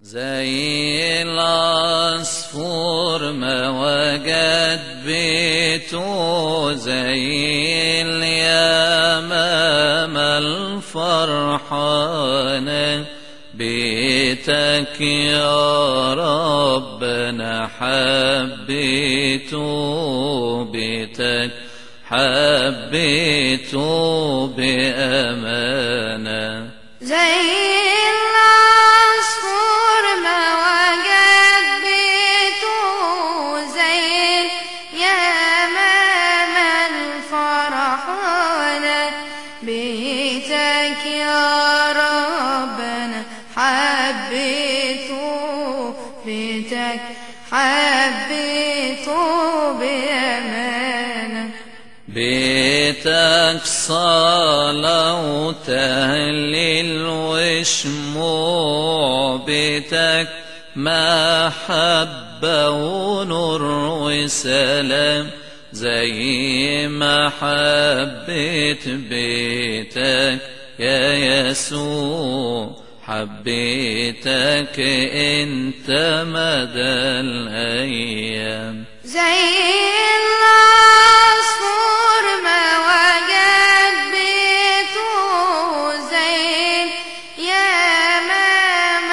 زي العصفور ما وجد بيته زي اليمام الفرحانة بيتك يا ربنا حبيته بيتك حبيته بأمانة زي العصفور ما وجد بيته زي اليمام الفرحانة بيتك يا ربنا حبيته بيتك حبيته بأمانة بيتك صلاة وتهليل وشموع بيتك محبة ونور وسلام زي ما حبيت بيتك يا يسوع حبيتك انت مدى الايام زي العصفور ما وجد بيته زي اليمام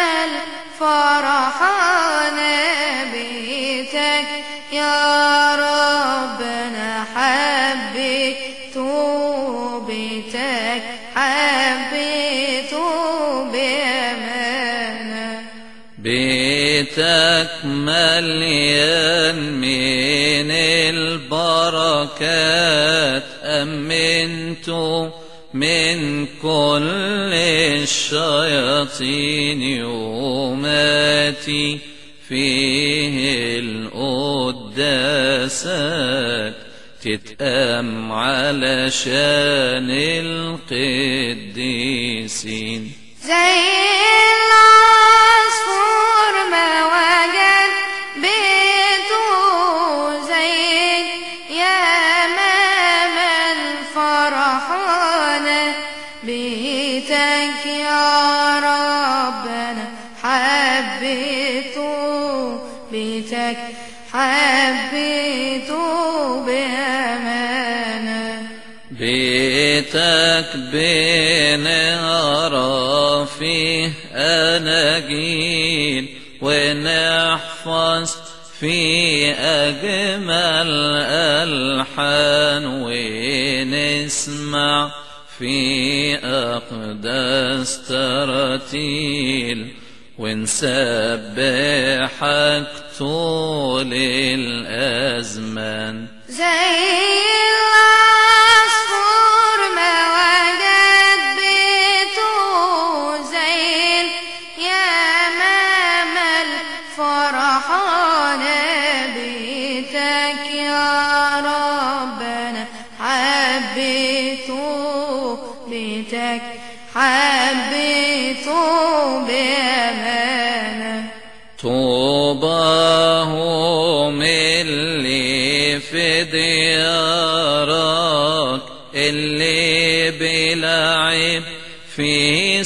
الفرحانة بيتك يا ربنا حبيته بيتك حبيته بأمانة بيتك مليان من البركات أمنته من كل الشياطين يوماتي فيه القداسات تتأم علشان القديسين زي العصفور ما وجد بيته زي اليمام الفرحانة بيتك يا ربنا حبيته بيتك حبيته بأمانة بيتك بنقرا فيه أناجيل ونحفظ في أجمل ألحان ونسمع في أقدس تراتيل ونسبحك طول الأزمان زي العصفور ما وجد بيته زي اليمام الفرحانة بيتك يا ربنا حبيته بيتك حبيته بأمانة طوباهم اللي في ديارك اللي بلعب في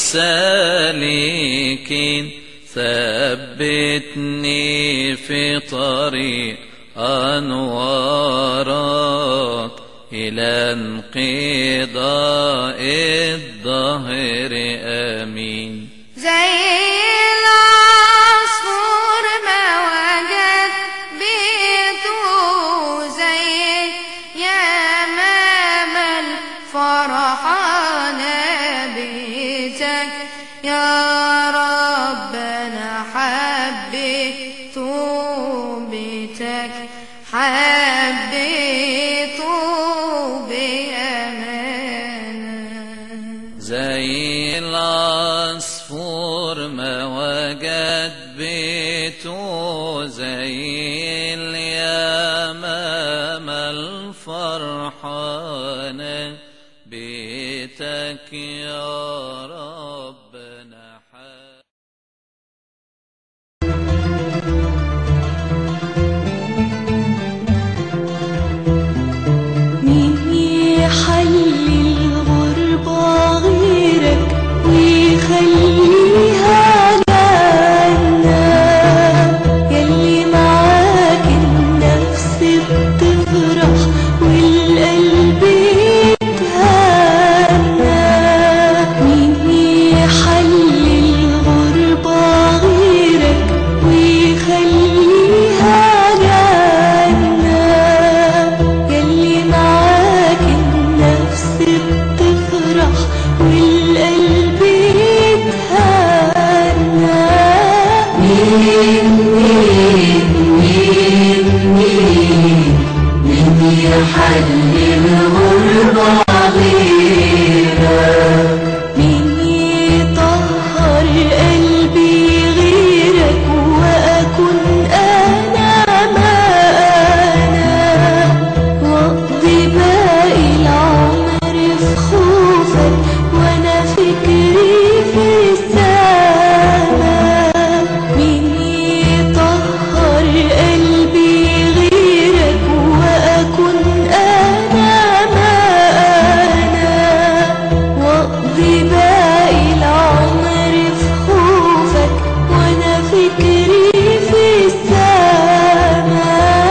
سالكين ثبتني في طريق أنوارك إلى انقضاء الظهر آمين زي العصفور ما وجد بيته زي اليمام الفرحانة بيتك يا ربنا حبيته بيتك حبيته بأمانة زي العصفور ما وجد بيته زي اليمام الفرحانة بيتك يا ربنا حبيبي مين يحلي الغربة غيرك ويخليها جنة مين يطهر قلبي غيرك وأكون أنا ما أنا وأقضي باقي العمر في خوفك وأنا فكري في السماء مين يطهر قلبي غيرك وأكون أنا ما أنا واقضي باقي العمر في خوفك وانا فكري في السماء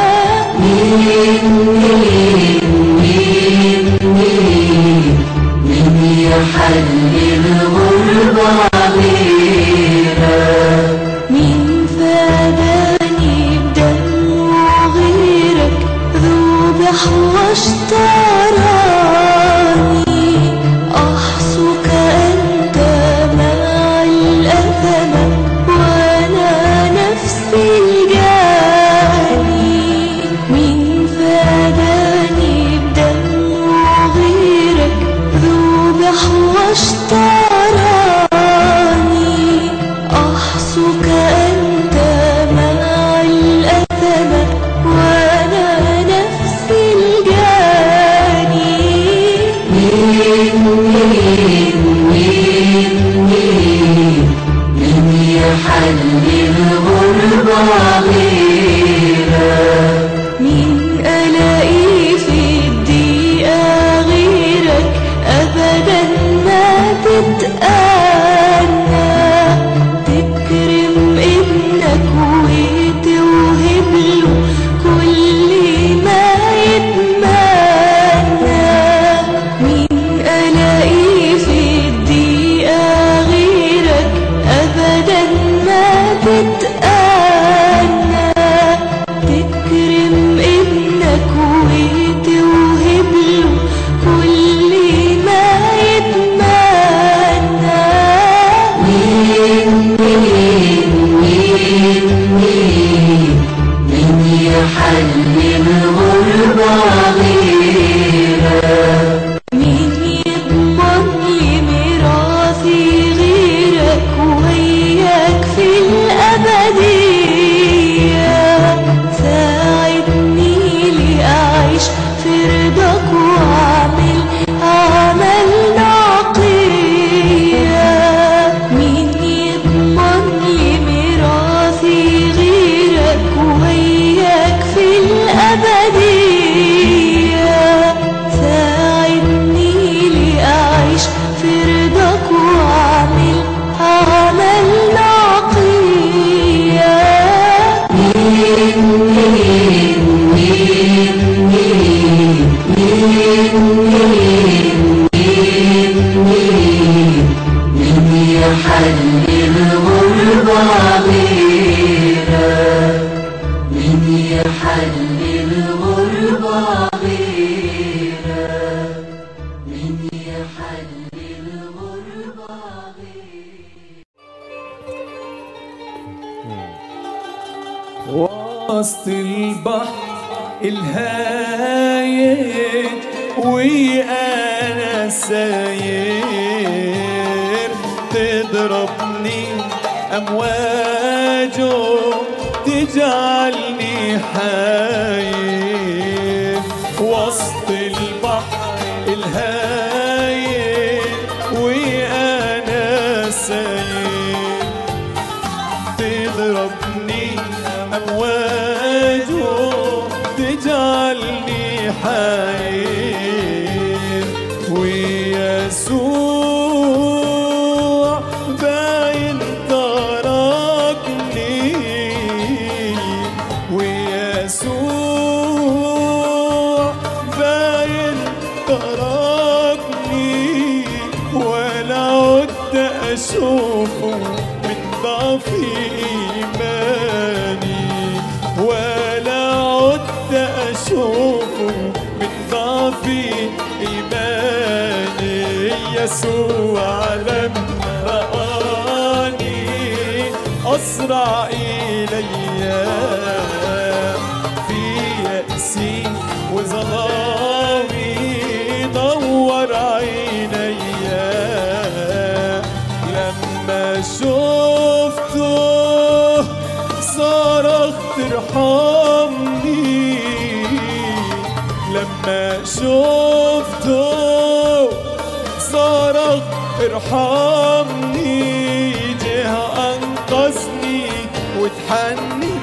مين فداني بدمه غيرك ذوبح واشتراني أحصك أنت مع الأثم وأنا نفسي الجاني مين فداني بدمه غيرك ذوبح واشتراني أحصك أنت مع الأثم وأنا نفسي الجاني مين ألاقي في الدقيقة غيرك أبدا ما تتأنى تكرم ابنك وتوهب له كل ما يتمنى مين ألاقي في الدقيقة غيرك أبدا ما تتأنى تكرم ابنك وتوهب له كل ما يتمنى مين يضمن لي ميراثي غيرك وياك في الأبدية ساعدني لأعيش في رضاك وأعمل أعمال نقية مين يضمن لي ميراثي غيرك وياك في الأبدية ساعدني لأعيش في رضاك وأعمل أعمال نقية وسط البحر الهايج وانا ساير تضربني امواجه تجعلني حاير وسط البحر الهايج وانا ساير تضربني أمواجه تجعلني حير ويسوع باين تركني ويسوع باين تركني ولا عدت أشوفه من ضعف إيماني ولا عدت أشوفه من ضعف إيماني يسوع لما رآني أسرع إلي في يأسي وظلامي دور عيني لما شفته صرخت ارحمني لما شفته صرخ ارحمني جه انقذني وتحنن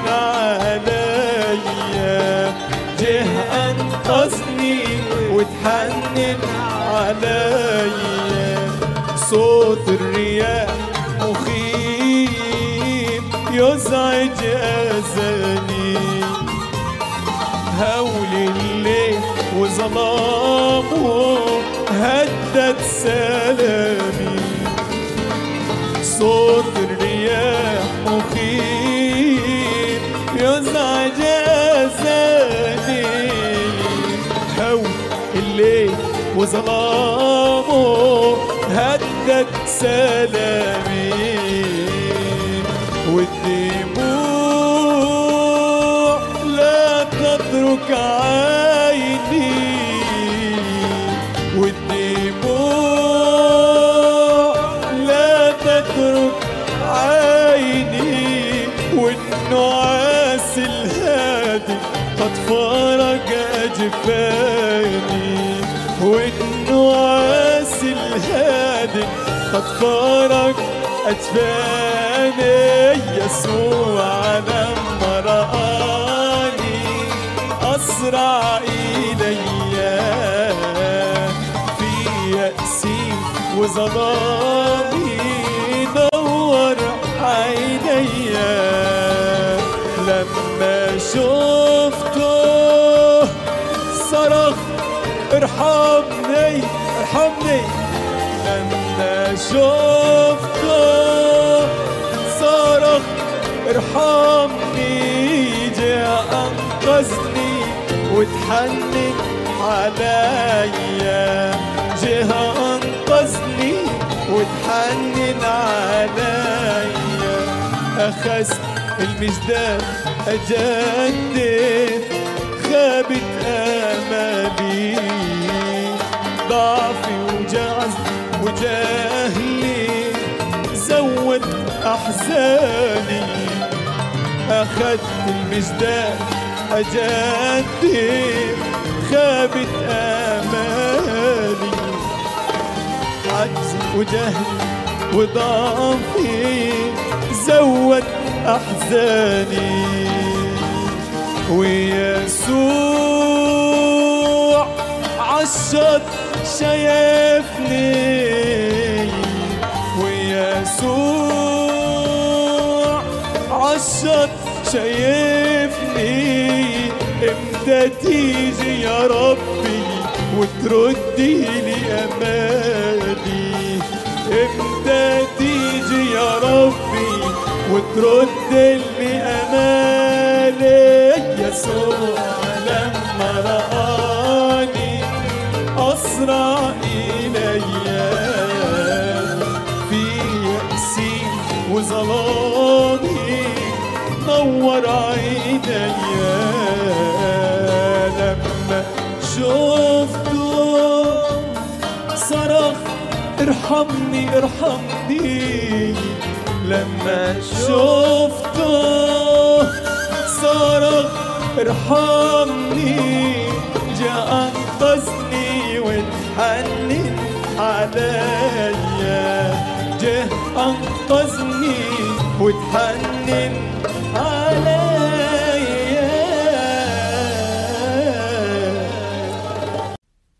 عليا جه انقذني وتحنن عليا صوت الرياح مخيف يزعج اذاني هول الليل وظلامه هدد سلامي صوت الرياح مخيف يزعج أذاني هول الليل وظلامه هدد سلامي والدموع لا تترك عيني والدموع لا تترك عيني والنعاس الهادي قد فرج أجفاني والنعاس الهادي قد فرج أجفاني يسوع لما رآني أسرع إلي في يأسي وظلامي دور عيني لما شفته صرخ ارحمني ارحمني لما شفته صرخ ارحمني جاء انقذني وتحنن عليا جه انقذني وتحنن عليا اخذت المجدان اجدد خابت امالي ضعفي وجعز وجهلي زود احزاني اخذت المجدان اجدد خابت امالي عجز وجهل وضعفي زود احزاني ويسوع عالشط شايفني ويسوع عالشط شايفني امتى تيجي يا ربي وتردي لي امالي امتى تيجي يا ربي وترد لي امالي يسوع لما رآني اسرع الي في يأسي وظلامي نور عيني لما شفته صرخ ارحمني ارحمني لما شفته صرخ ارحمني جاء انقذني وتحنن عليا جه انقذني وتحنن عليا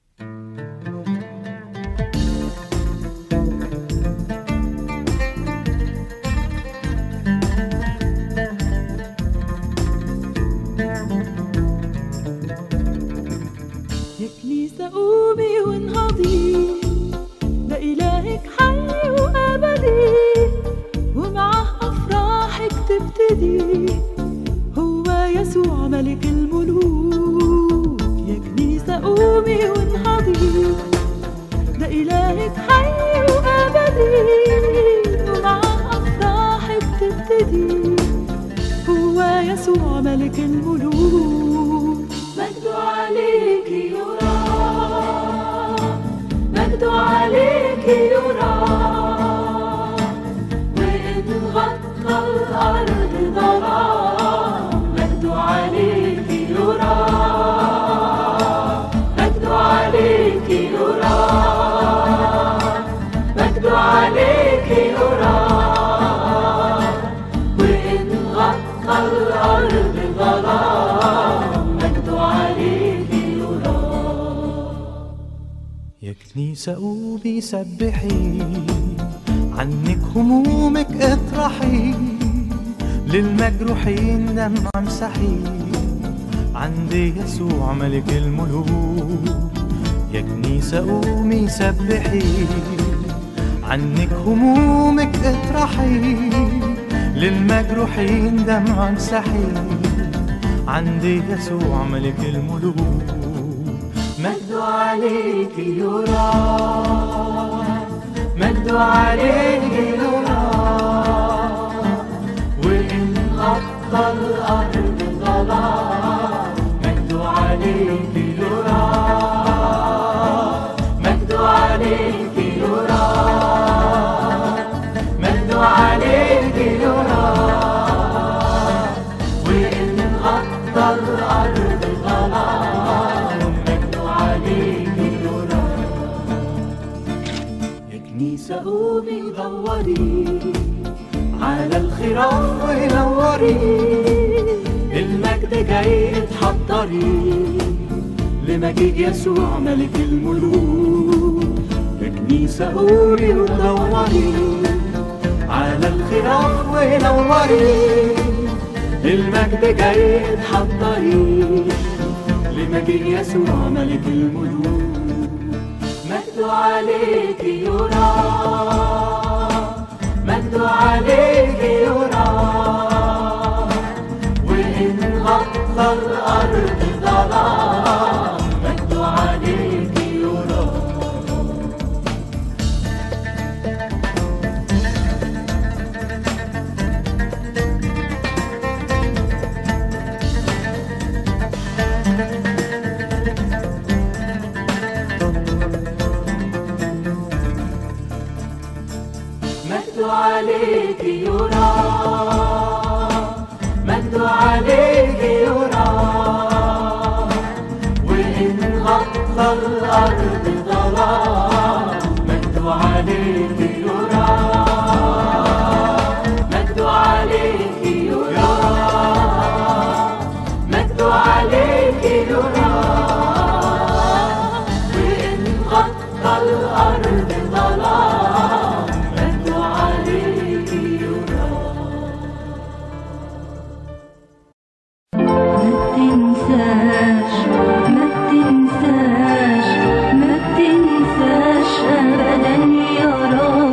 يا كنيسة قومي وانهضي ده إلهك حي وأبدي ومعه أفراحك تبتدي هو يسوع ملك الملوك يا كنيسة قومي وانهضي ده إلهك حي وأبدي ومعه أفراحك تبتدي يسوع ملك الملوك مجد عليك يرى مجد عليك يرى وإن غطى الأرض ظلام مجد عليك يرى مجد عليك يرى مجد عليك يرى وإن غطى الأرض ظلام مجد عليك يرى يا كنيسة قومي سبحي عنك همومك اطرحي للمجروحين دمع امسحي عند يسوع ملك الملوك يا كنيسة قومي سبحي عنك همومك اطرحي للمجروحين دمع امسحي عند يسوع ملك الملوك مجد عليك يرى مجد عليك يرى وإن غطى الأرض ظلام مجد عليك يرى مجد عليك يرى مجد عليك يرى وإن غطى الأرض ظلام مجد عليك يرى يا كنيسة قومي دوري على الخراف ونوري المجد جاي اتحضري لمجيد يسوع ملك الملوك يا كنيسة قومي ودوري على الخراف ونوري المجد جاي اتحضري لمجيد يسوع ملك الملوك مجد عليك يرى مجد عليك يرى وإن غطى الأرض ظلام مجد عليك يرى مجد عليك يرى مجد عليك يرى وإن غطى الأرض ظلام مجد عليك يرى مجد عليك يرى مجد عليك يرى وإن غطى الأرض ظلام مجد عليك يرى ما تنساش ما تنساش ما تنساش ابدا يا رب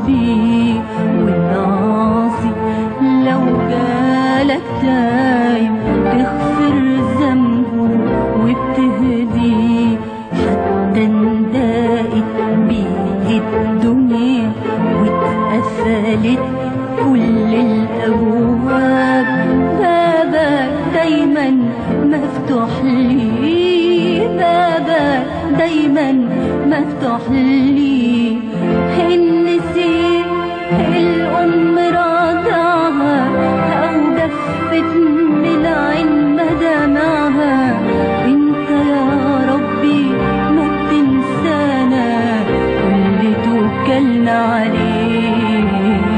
ربي والعاصي لو جالك تايب تغفر ذنبه وبتهديه حتى اندقت بيه الدنيا واتقفلت كل الابواب بابك دايما مفتوح لي بابك دايما مفتوح لي إن نسيت الأم رضعها أو جفت من العين مدامعها انت يا ربي ما بتنسانا كل توكلنا عليك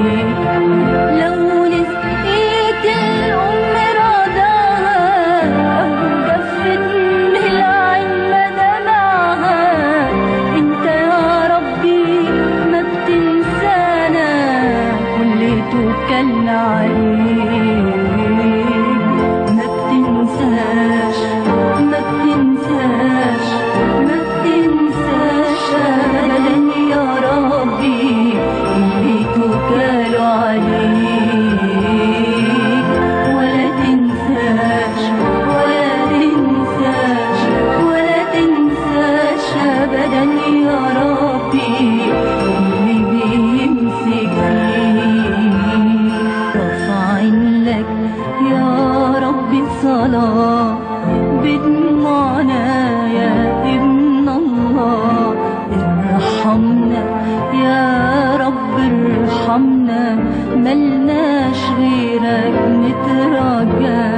لو نسيت الأم رضاها أو جفت من العين مدامعها انت يا ربي ما بتنسانا كل توكلنا عليك ما بتنساش ما بتنساش ما بتنساش ابدا يا ربي اللي توكلوا عليك ولا تنساش ولا تنساش ولا تنساش ابدا يا ربي اللي بيمسك فيك رافعين لك يا ربي الصلاة بدموعنا يا ابن الله ارحمنا يا رب ارحمنا ملناش غيرك نترجى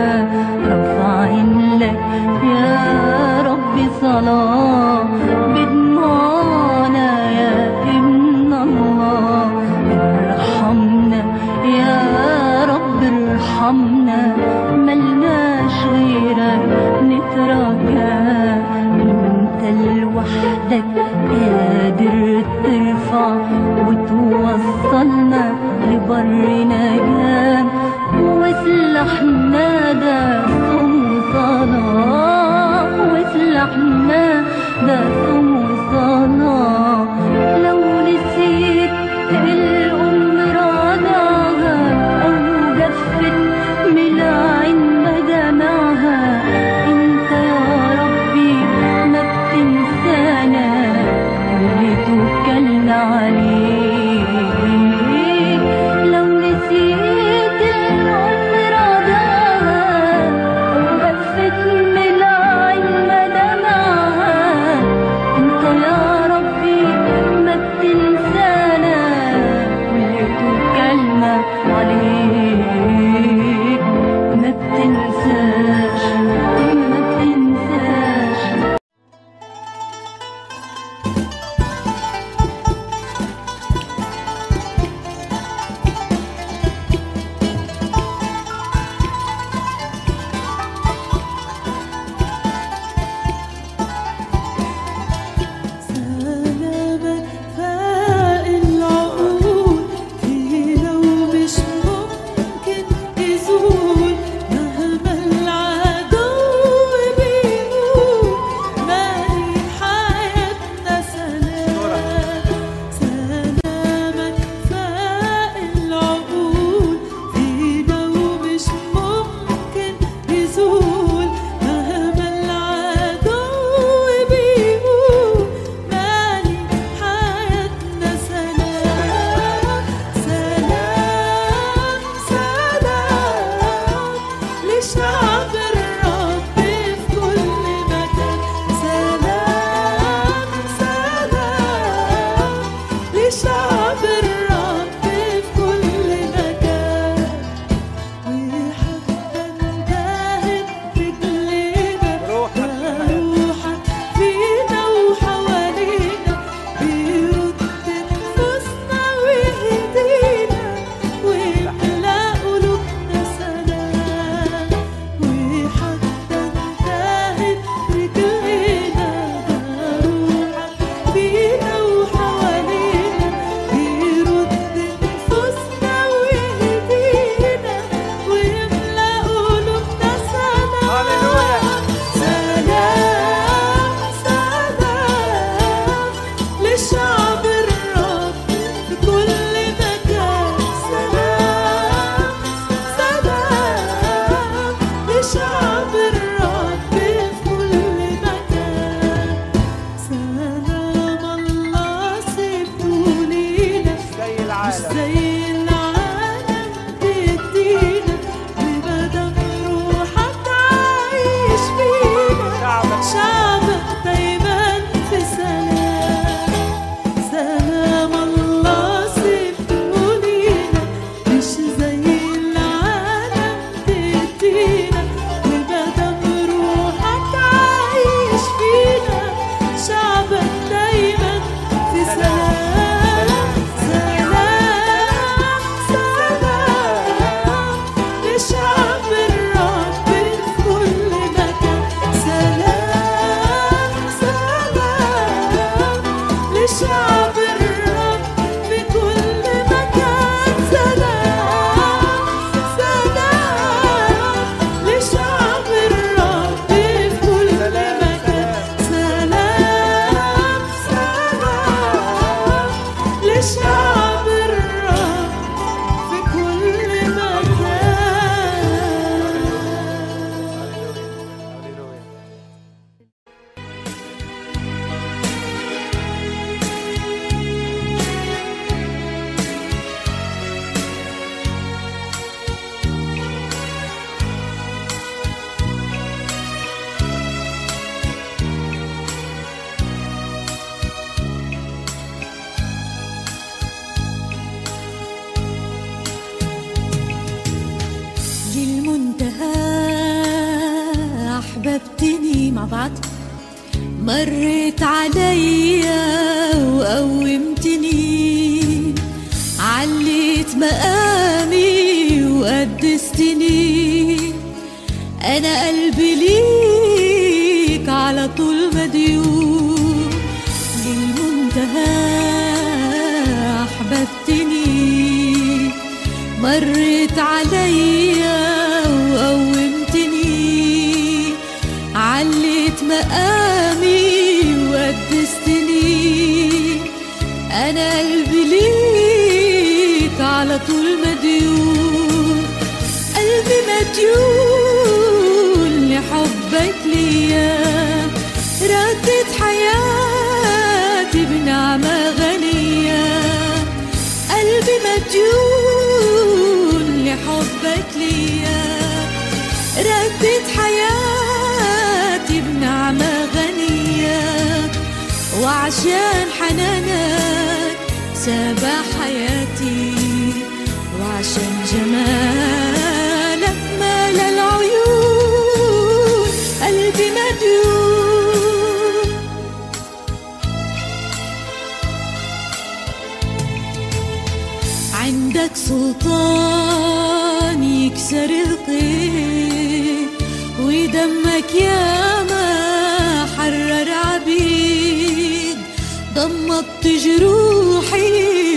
رافعين لك يا ربي صلاة بدموعنا يا ابن الله ارحمنا يا رب ارحمنا ملناش غيرك نترجى انت لوحدك قادر ترفع وتوصلنا لبر نجاة وسلاحنا ده صوم صلاة وسلاحنا ده صوم صلاة لو نسيت الأم رضاها أو جفت من العين مدامعها انت يا ربي ما بتنسانا اللي توكلنا عليك لو نسيت زي العالم تدينا بمدام روحك عايش فينا شعبك دايما في سلام سلام الله سيبه لينا مش زي العالم تدينا ومادام روحك عايش فينا شعبك دايما في سلام سلام سلام لشعب الرب في كل مكان سلام سلام لشعب الرب في كل مكان سلام سلام لشعب الرب في كل مكان سلام سلام لشعب الرب في كل مكان للمنتهى أحببتني مع بعض مريت عليا وقومتني عليت مقامي وقدستني أنا قلبي ليك على طول مديون للمنتهى أحببتني مرت عليا وقومتني عليت مقامي وقدستني انا قلبي ليك على طول مديون قلبي مديون لحبك ليا ردت حياتي بنعمة غنية قلبي مديون لحبك ليا ردت حياتي بنعمة غنية وعشان حنانك سابع حياتي وعشان جمالك مال العيون قلبي مديون عندك سلطان يكسر القيد ودمك ياما حرر عبيد ضمت جروحي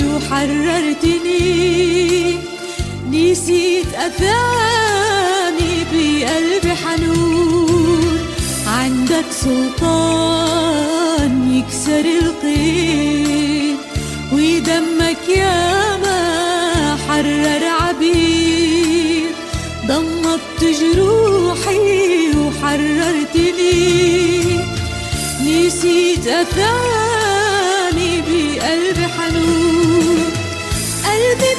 وحررتني نسيت أثامي بقلبي حنون عندك سلطان يكسر القيد ودمك ياما حرر عبيد ضمت جروحي وحررتني نسيت أثاني بقلبي حنون قلبي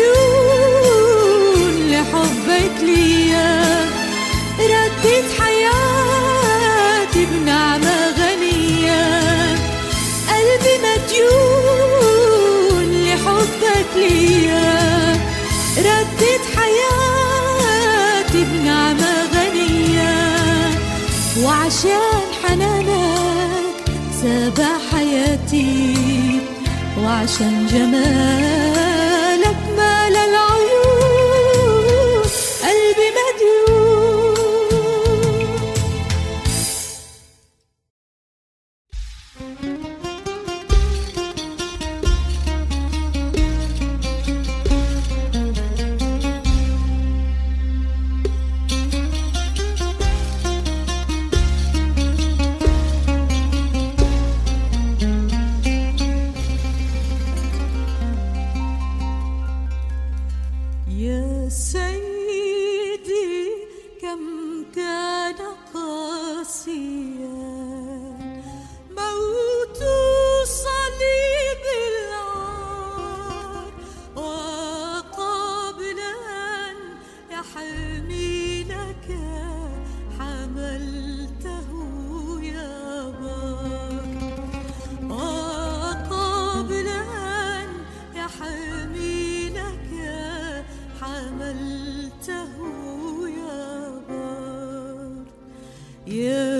مديون لحبك ليا ردت حياتي بنعمة غنية قلبي مديون لحبك ليا ردت حياتي بنعمة غنية وعشان حنانك سابع حياتي وعشان جمالك مال العيون قلبي مديون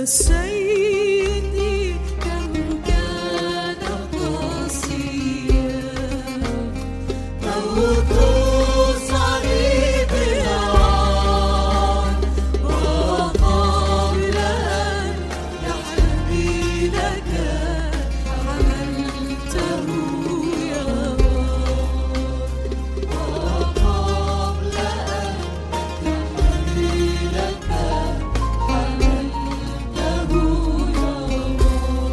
يا سيدي كم كان قاسيا موت صليب العار وقبل أن يحمي لك حملته يا رب وقبل أن يحمي لك حملته يا رب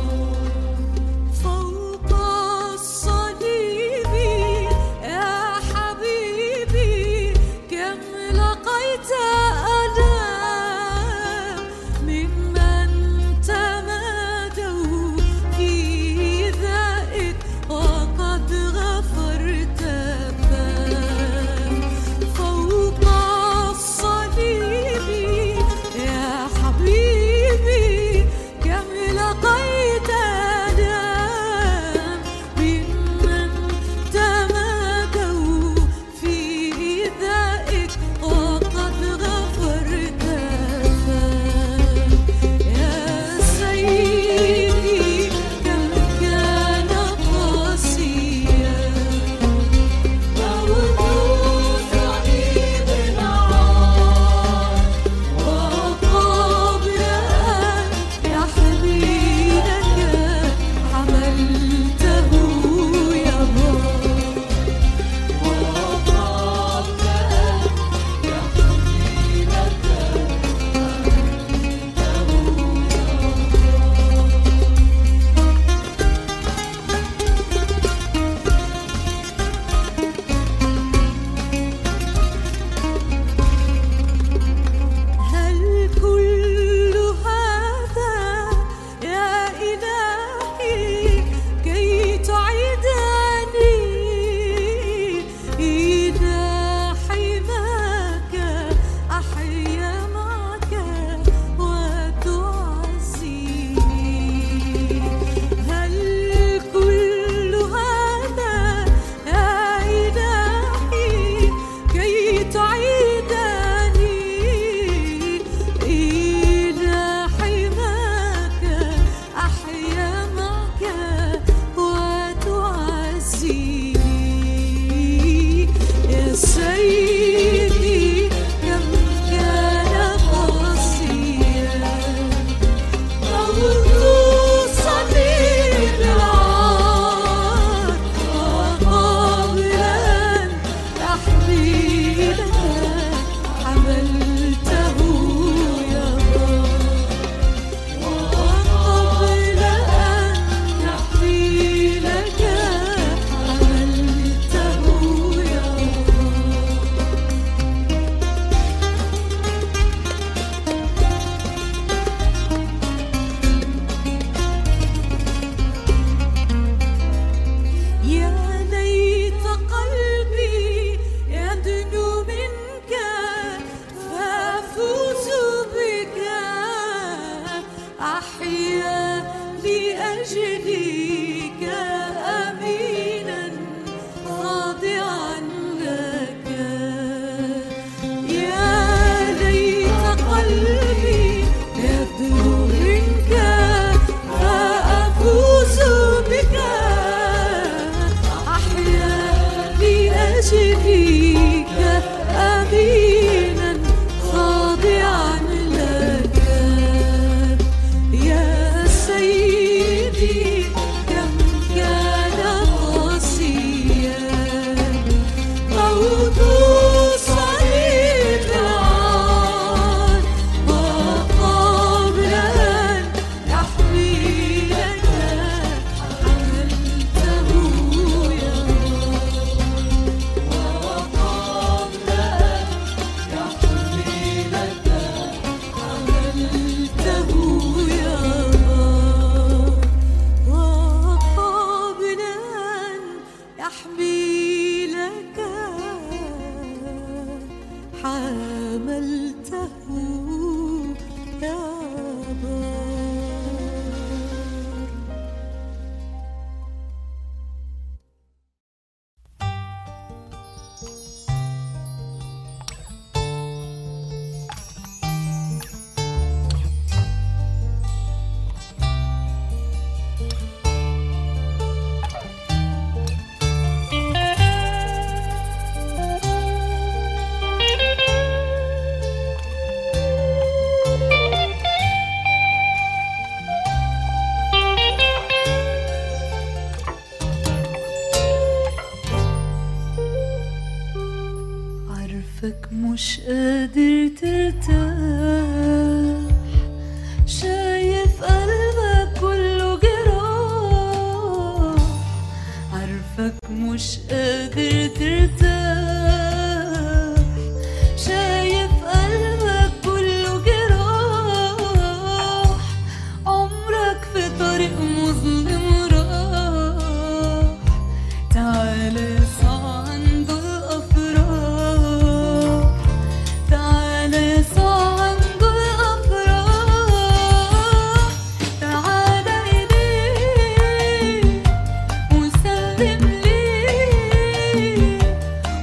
فوق الصليب يا حبيبي كم لقيت ألام ممن تمادوا في ذائك وقد غفرت فام فوق الصليب يا حبيبي كم لقيت آلام ممن تمادوا في ذائك وقد غفرت فام يا سيدي كم كان قاسيا موت صليب العار وقبل أن يحمي لك حملته يا رب وقبل أن يحمي لك هل كل هذا يا إلهي كي تعيدني إلى حماك أحيا معك وتعزيني هل كل هذا يا إلهي كي تعيدني إلى حماك أحيا معك وتعزيني يا سيدي كم كان قاسيا موت صليب العار وقبل أن يحمي لك حملته يا رب وقبل أن يحمي لك حملته يا رب يا ليت قلبي يدنو منك فافوز بك احيا لاجلك امينا خاضعا لك يا ليت قلبي يدنو منك فافوز بك أحيا لأجلك أمينا خاضعا لك يا سيدي كم كان قاسيا موت صليب العار وقبل أن يحمي لك حملته يا رب وقبل أن يحمي لك حملته يا رب وقبل أن يحمي لك حملته يا رب عارفك مش قادر ترتاح شايف قلبك كله جراح عارفك مش قادر ترتاح شايف قلبك كله جراح عمرك في طريق مظلم راح تعالى صع عند الأفراح تعالى صع عند الأفراح تعالى إليه وسلم ليه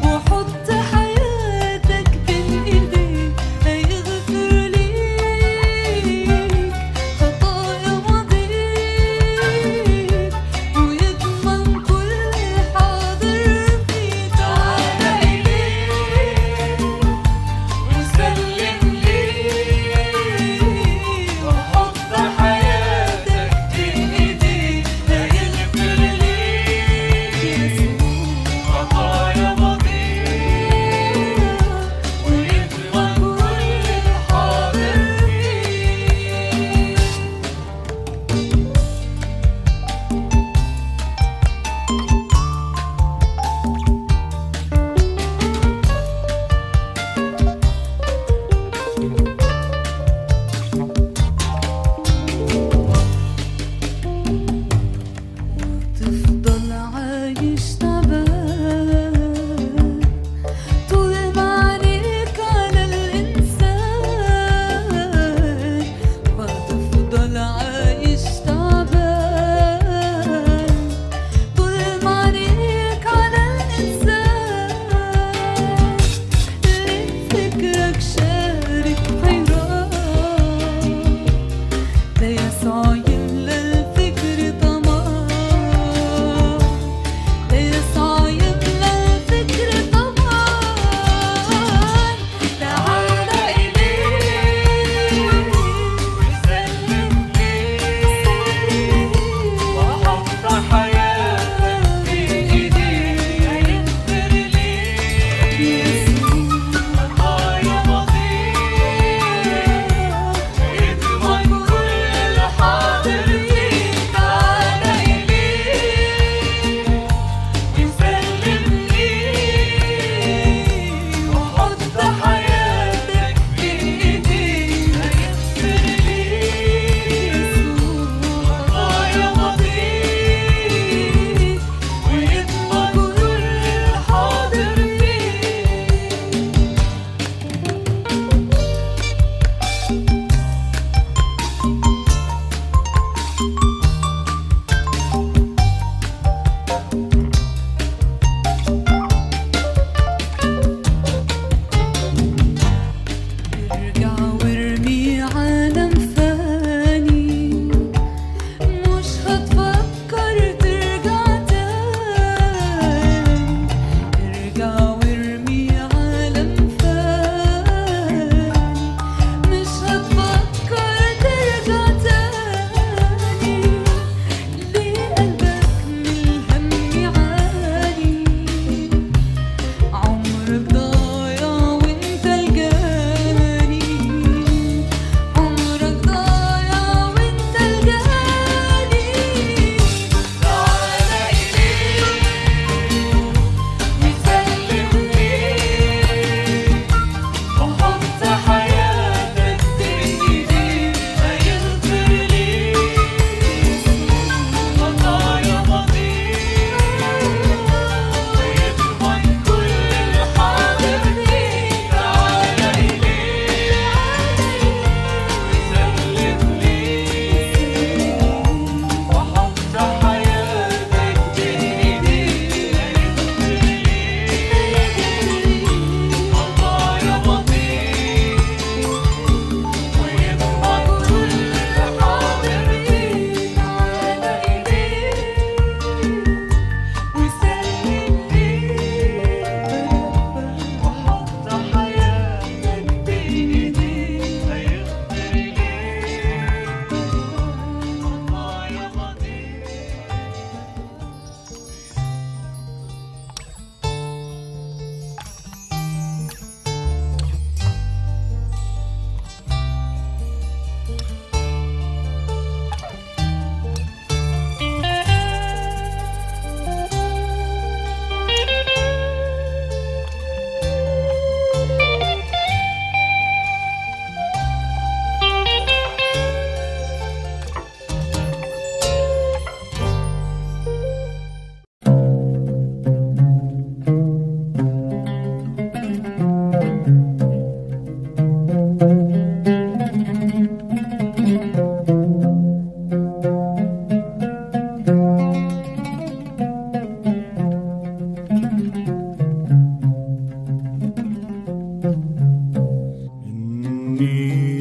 إني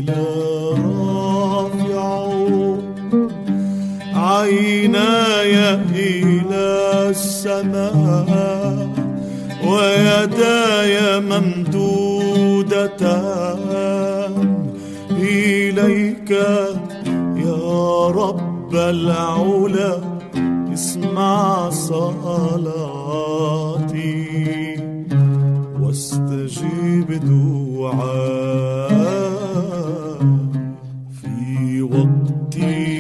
لرافع عيناي إلى السماء ويداي ممدودتان إليك يا رب العلا اسمع صلاتي واستجيب دعاء في وقت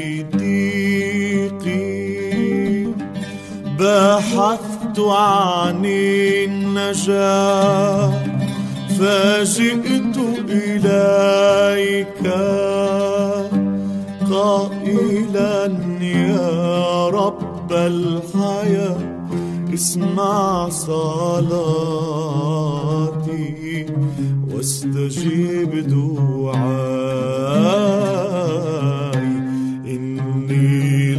ضيقي بحثت عن النجاة فجئت إليك قائلا يا رب الحياة اسمع صلاتي واستجيب دعائي إني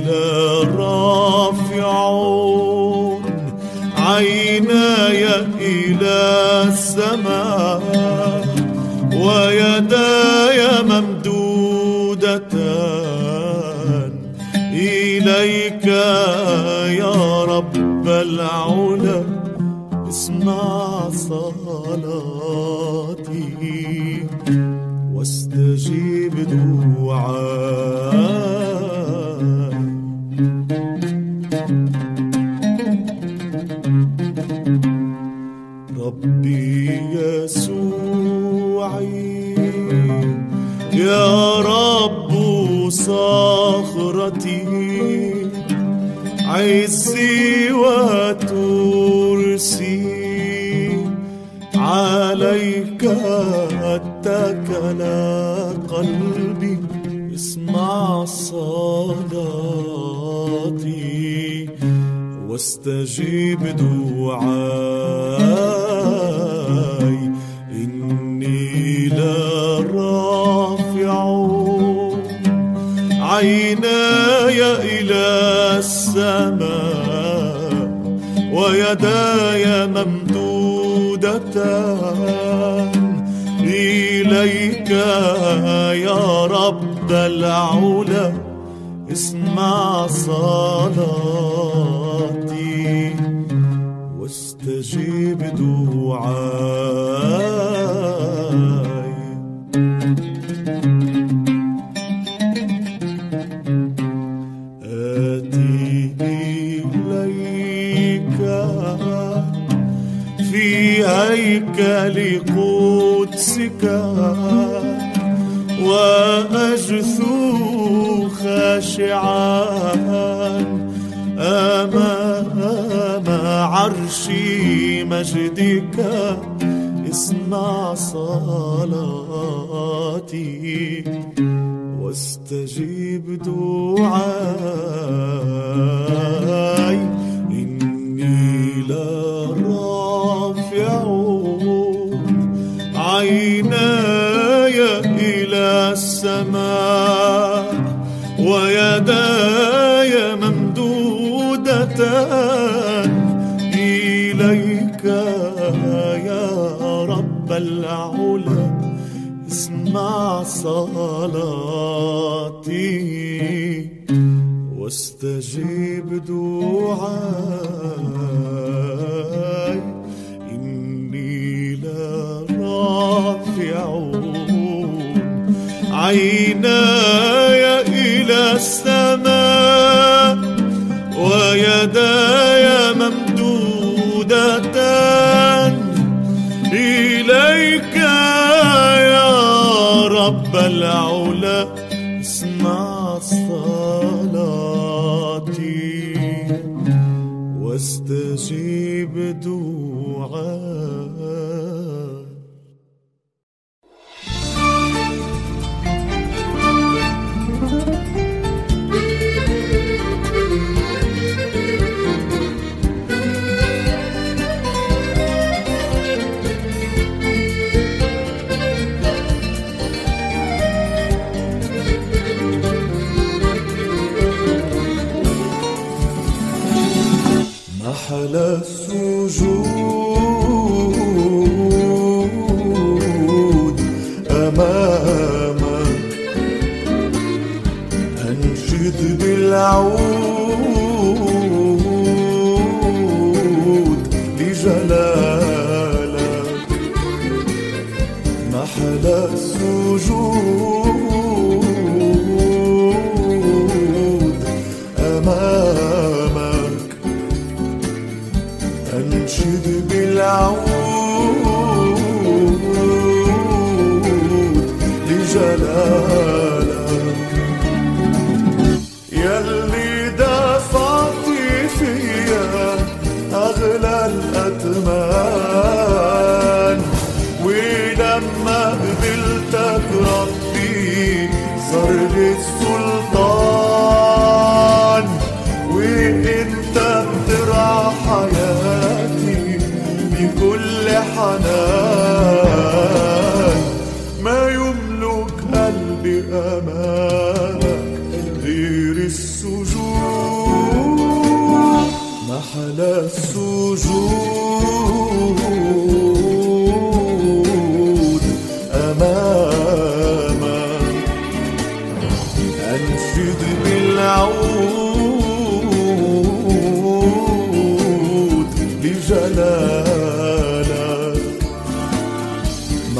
لرافع عيناي إلى السماء ويداي ممدودتان إليك يا رب العلا اسمع صلاتي واستجيب دعائي ربي يسوعي يا رب صخرتي عزي وترسي عليك اتكل قلبي اسمع صلاتي واستجيب دعائي إني لرافع عيناي إلى السماء ويداي ممدودتان إليك يا رب العلا اسمع صلاتي واستجيب دعائي آتي إليك في هيكل قدسك وأجثو خاشعا أمام عرش مجدك اسمع صلاتي واستجيب دعائي إني لرافع عيناي إلى السماء ويداي ممدودتان إليك يا رب العلا اسمع صلاتي واستجيب دعائي إني لرافع عيناي إلى السماء ويداي ممدودتان إليك يا رب العلا اسمع صلاتي واستجيب دعائي محل السجود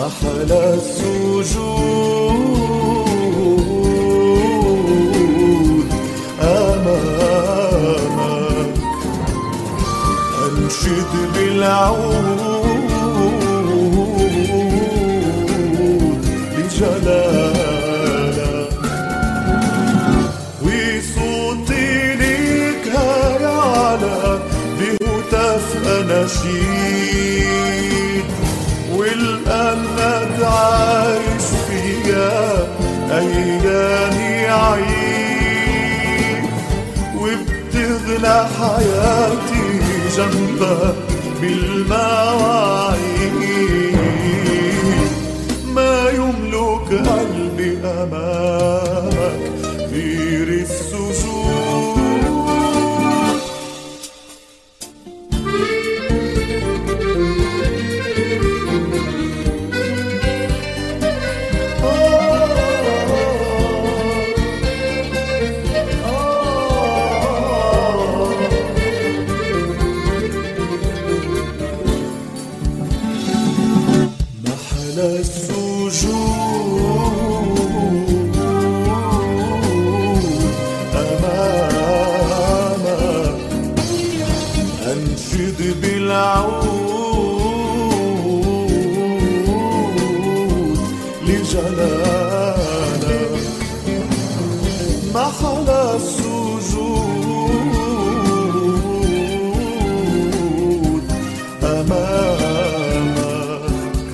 محل السجود أمامك أنشد بالعود لجلالك وصوتي ليك هيعلى بهتاف أناشيد والقلب عايش فيها أيامي عيد وبتغلى حياتي جنبك بالمواعيد ما يملك قلبي أمامك غير السجود محل السجود أمامك أنشد بالعود لجلالك محل السجود أمامك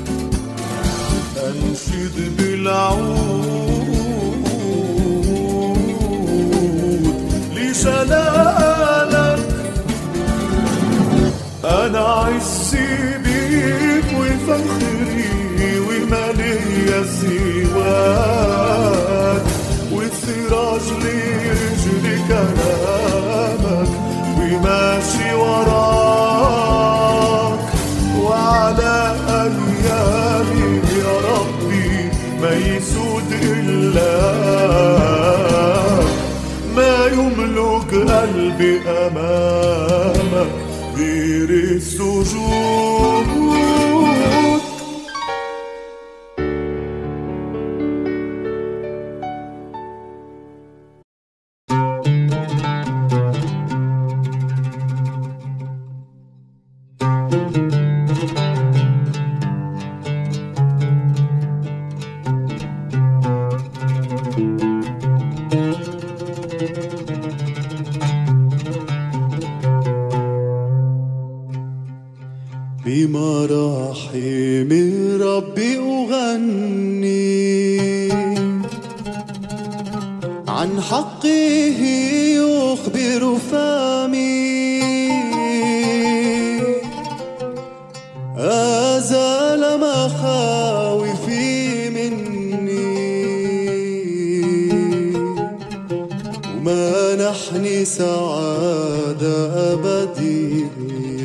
أنشد بالعود لجلالك أنا عزي بيك وفخري ومالي سواك والسراج لرجل كلامك وماشي وراك وعلى أيامي يا ربي ما يسود إلا ما يملك قلبي أمامك غير السجود بمراحم ربي أغني عن حقه يخبر فمي أزال مخاوفي مني ومنحني سعادة أبدية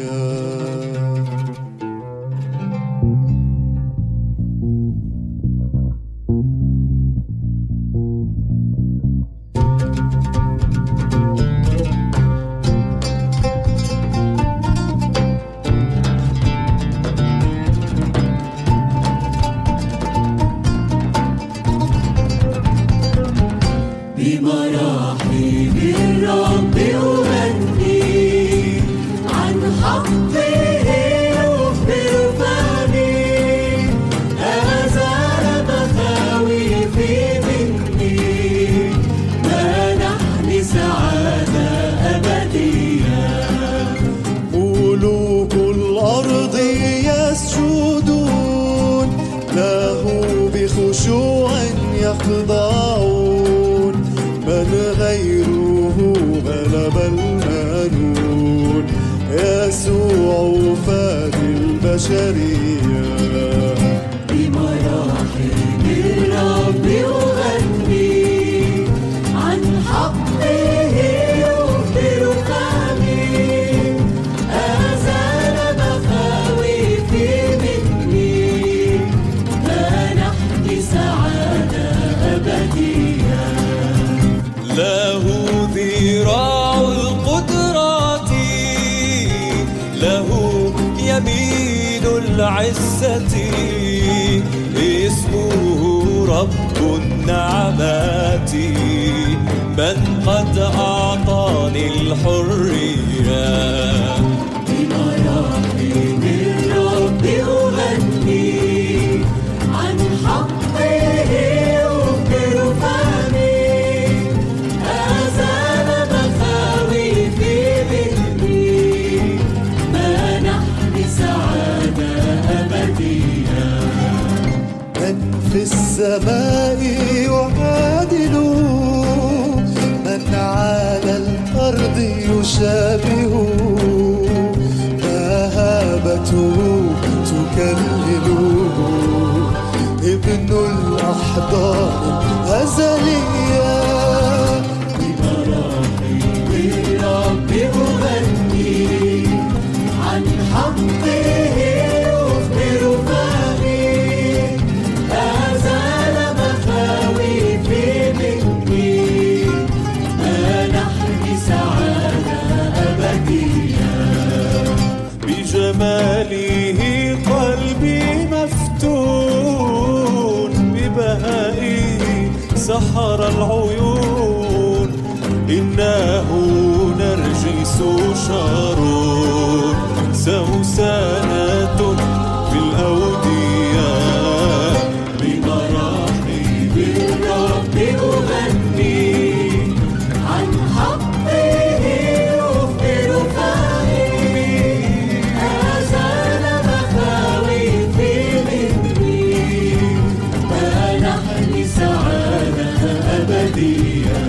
بمراحم الرب أغني عن حقه يخبر فمي أزال مخاوفي مني منحني سعادة أبدية ملوك الأرض يسجدون له بخشوع يخضعون من غيره غلب المنون يسوع فادي البشرية بمراحم الرب أغني عن حقه يخبر فمي أزال مخاوفي مني منحني سعادة أبدية له ذراع القدرات له يمين العز عزتي اسمه رب النعمات من قد أعطاني الحرية بمراحم الرب أغني عن حقه أخبر فمي أزال مخاوفي مني منحني سعادة أبدية من في السماء يعادل من على الأرض يشابه مهابته تكلله ابن الأحضان الأزلية بمراحم الرب أغني عن حقه أخبر فمي أزال مخاوفي مني منحني سعادة أبدية بجماله قلبي مفتون ببهائه سحر العيون إنه نرجس شارون سوسنة في الأودية بمراحم الرب أغني عن حقه أخبر فمي أزال مخاوفي مني منحني سعادة أبدية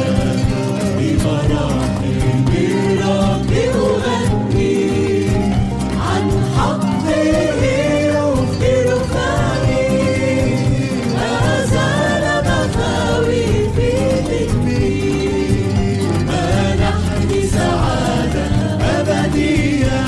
بمراحم الرب أغني عن حقه أخبر فمي أزال مخاوفي مني منحني سعادة أبدية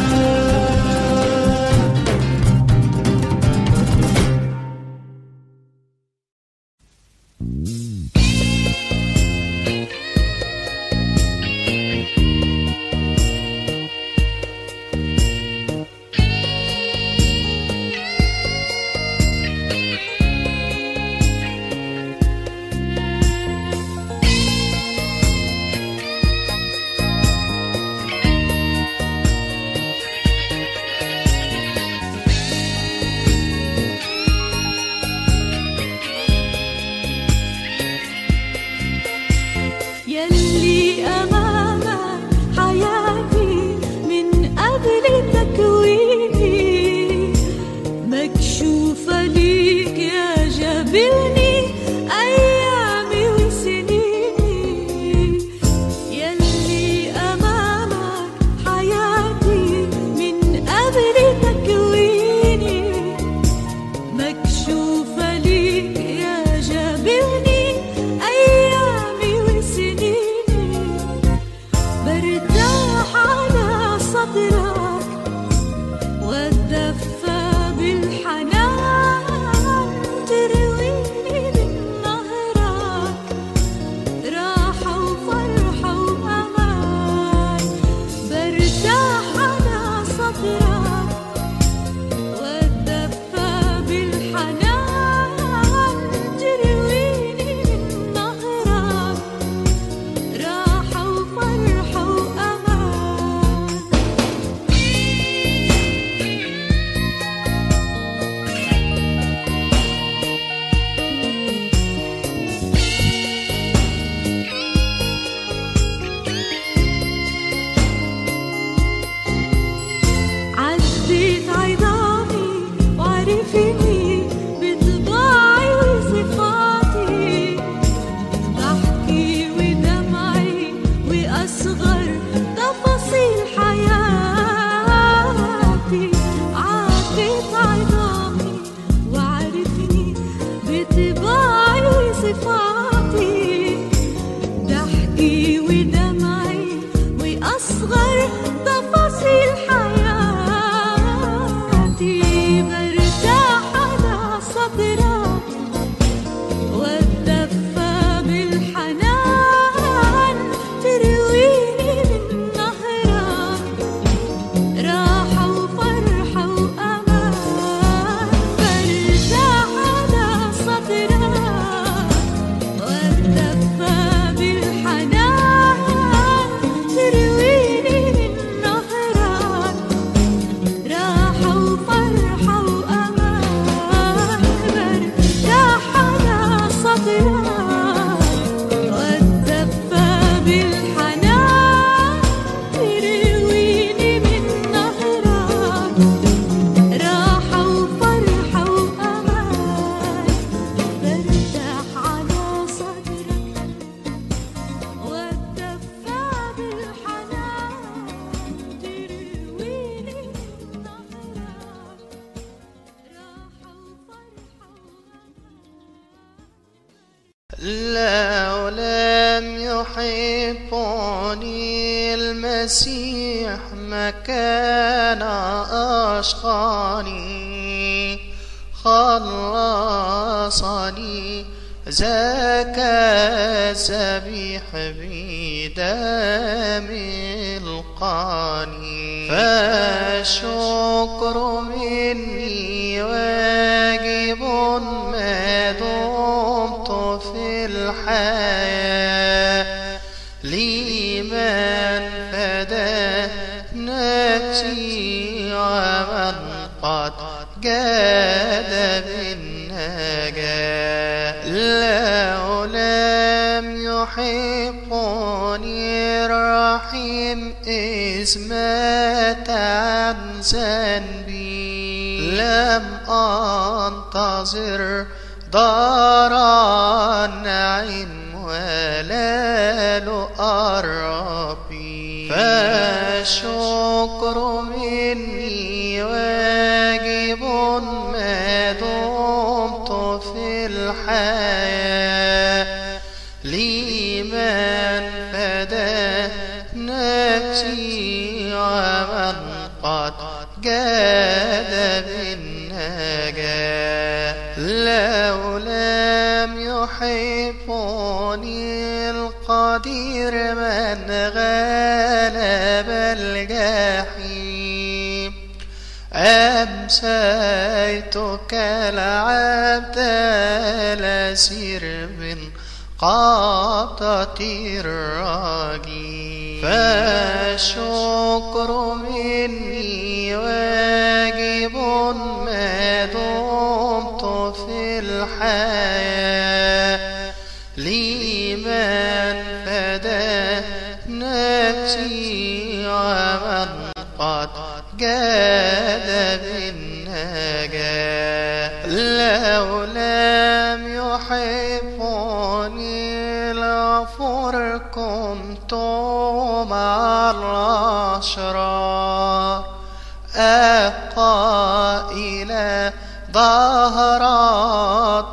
يلي أمامك حياتي من قبل تكويني مكشوفة ليك يا جابلني أيامي وسنيني يلي أمامك حياتي من قبل تكويني مكشوفة ليك يا جابرني أيامي وسنيني برتاح على صدرك واتدفى بالحنان ترويني لو لم يحبني المسيح ما كان أشقاني خلصني زكى سبيح بدم القاني فالشكر مني واجب ما دمت في الحياة لمن فدى نفسي ومن قد جاد بالنجاة لو لم يحبني الرحيم إذ مات عن ذنبي لم أنتظر دار النعيم ولا لؤى ربي فالشكر مني واجب ما دمت في الحياة لمن فدى نفسي ومن قد جاد بالنجاة لو لم يحبني القدير من غلب الجحيم أمسيتك العبد الأسير من قبضة الراجي فالشكر مني واجب ما دمت في الحياة لمن فدى نفسي ومن قد جاد بالنجاة لو لم يحبني لغفر كنت مع الأشرار أبقى إلى ظهرات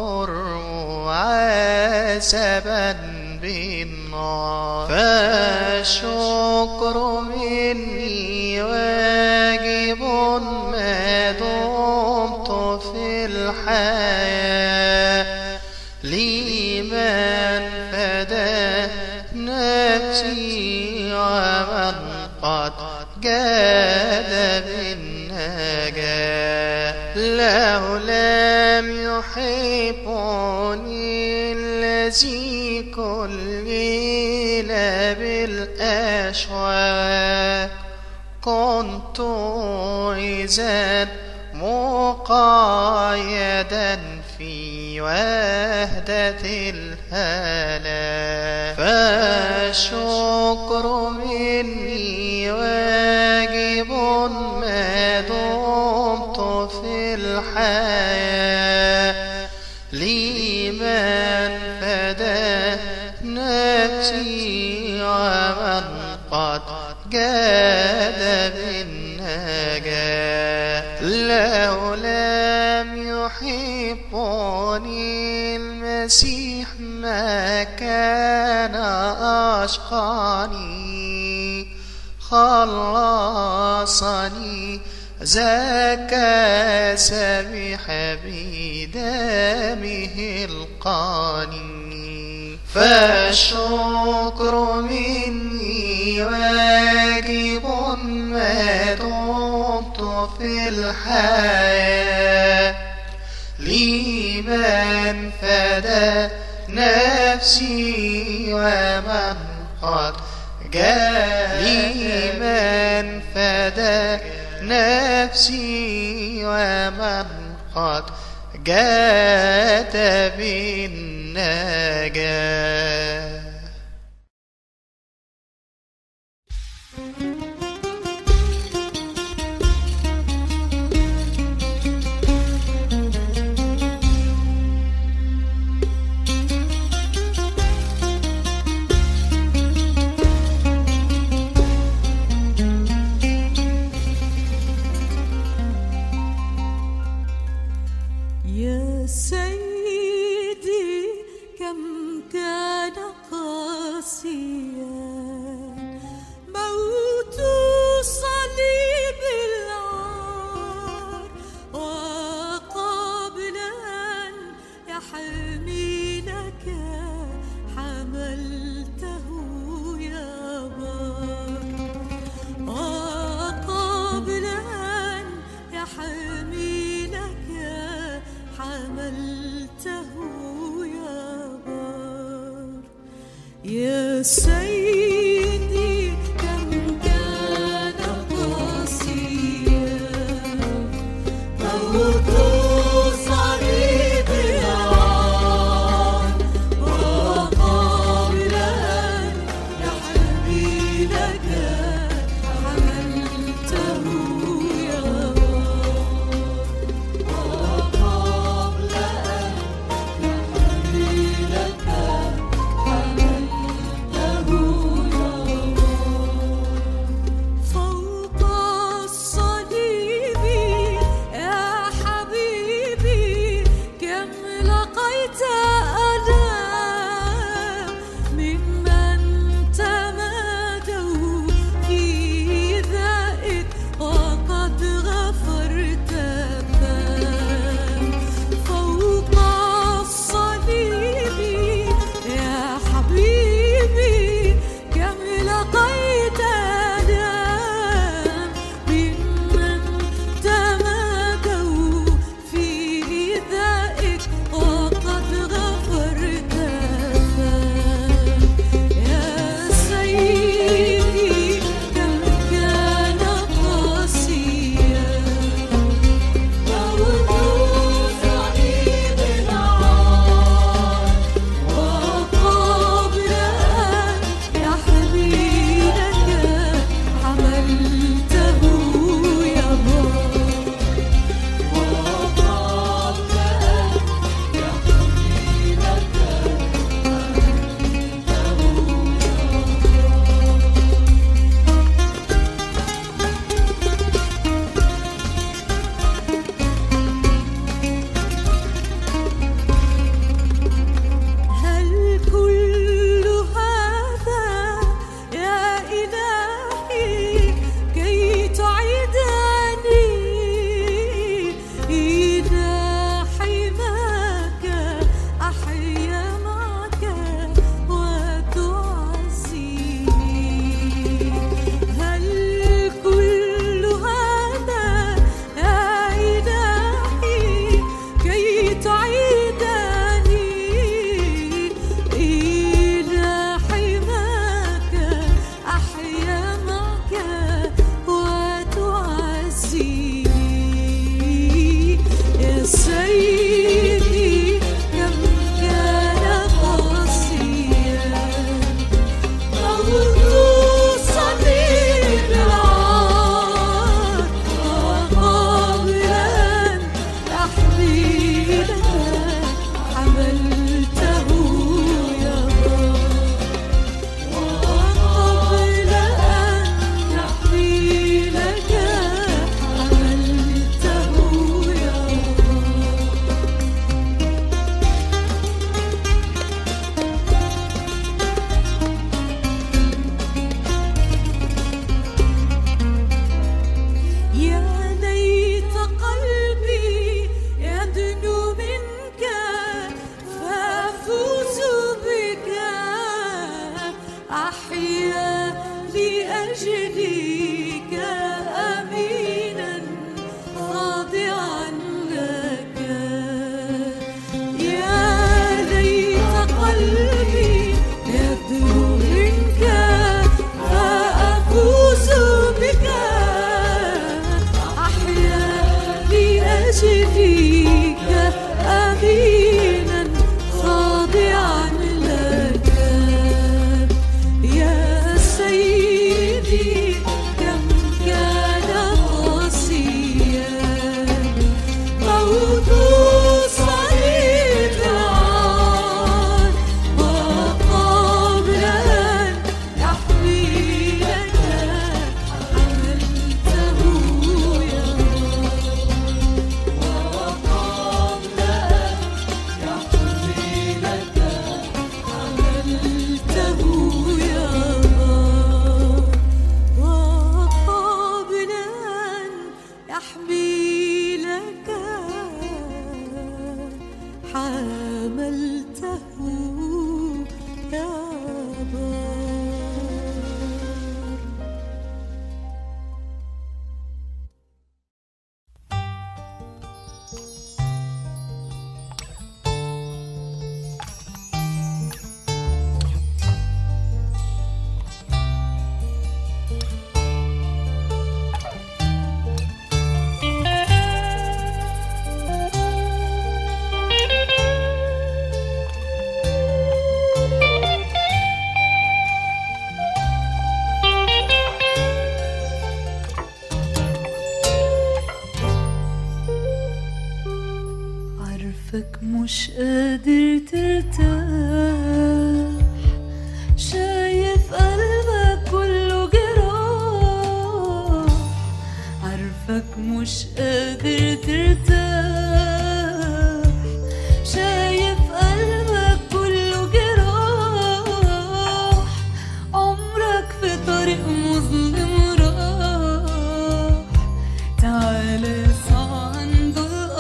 عسبا بالنار فالشكر مني واجب ما دمت في الحياة لمن فدى نفسي ومن قد جاد بالنجاة لو لم يحبني الذي كل ليلة بالأشواق كنت إذا مقايدا في وحدة الهلا فالشكر مني واجب ما دمت في الحياة لمن فدى نفسي ومن قد جاد بالنجاة لو لم يحبني المسيح ما كان أشقاني خلصني زكى سبح بدمه القاني فالشكر مني واجب ما دمت في الحياة لمن فدى نفسي ومن قد جاء لمن فدى نفسي ومن قد جات بالنجاه يا سيدي كم يا سيدي كم كان قاسيا موت صليب العار وقابل أن يحمي لك حملته يا رب وقبل أن يحمي لك حملته يا رب فوق الصليب يا حبيبي كم لقيت ألام ممن تمادوا في ذائك وقد غفرت الذنب فوق الصليب يا حبيبي كم لقيت آلام ممن تمادوا في ذائك وقد غفرت الذنب يا سيدي كم كان قاسيا موت صليب العار وقبل أن يحمي لك حملته يا رب وقبل أن يحمي لك هل كل هذا يا إلهي كي تعيدني إلى حماك أحيا معك وتعزيني هل كل هذا يا إلهي كي تعيدني إلى حماك أحيا معك وتعزيني يا سيدي كم كان قاسيا موت صليب العار وقبل أن يحمي لك حملته يا رب وقبل أن يحمي لك حملته يا رب يا ليت قلبي يدنو منك فافوز بك احيا لاجلك امينا خاضعا لك يا ليت قلبي يدنو منك فافوز بك أحيا لأجلك أمينا خاضعا لك يا سيدي كم كان قاسيا موت صليب العار وقبل أن يحمي لك حملته يا رب وقبل أن يحمي لك حملته يا رب وقبل أن يحمي لك حملته يا رب عارفك مش قادر ترتاح شايف قلبك كله جراح عارفك مش قادر ترتاح شايف قلبك كله جراح عمرك في طريق مظلم راح تعالى صع عند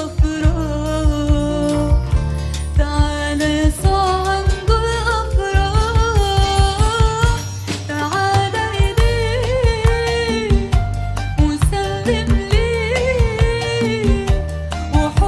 الأفراح تعالى صع عند الأفراح تعالى إليه وسلم ليه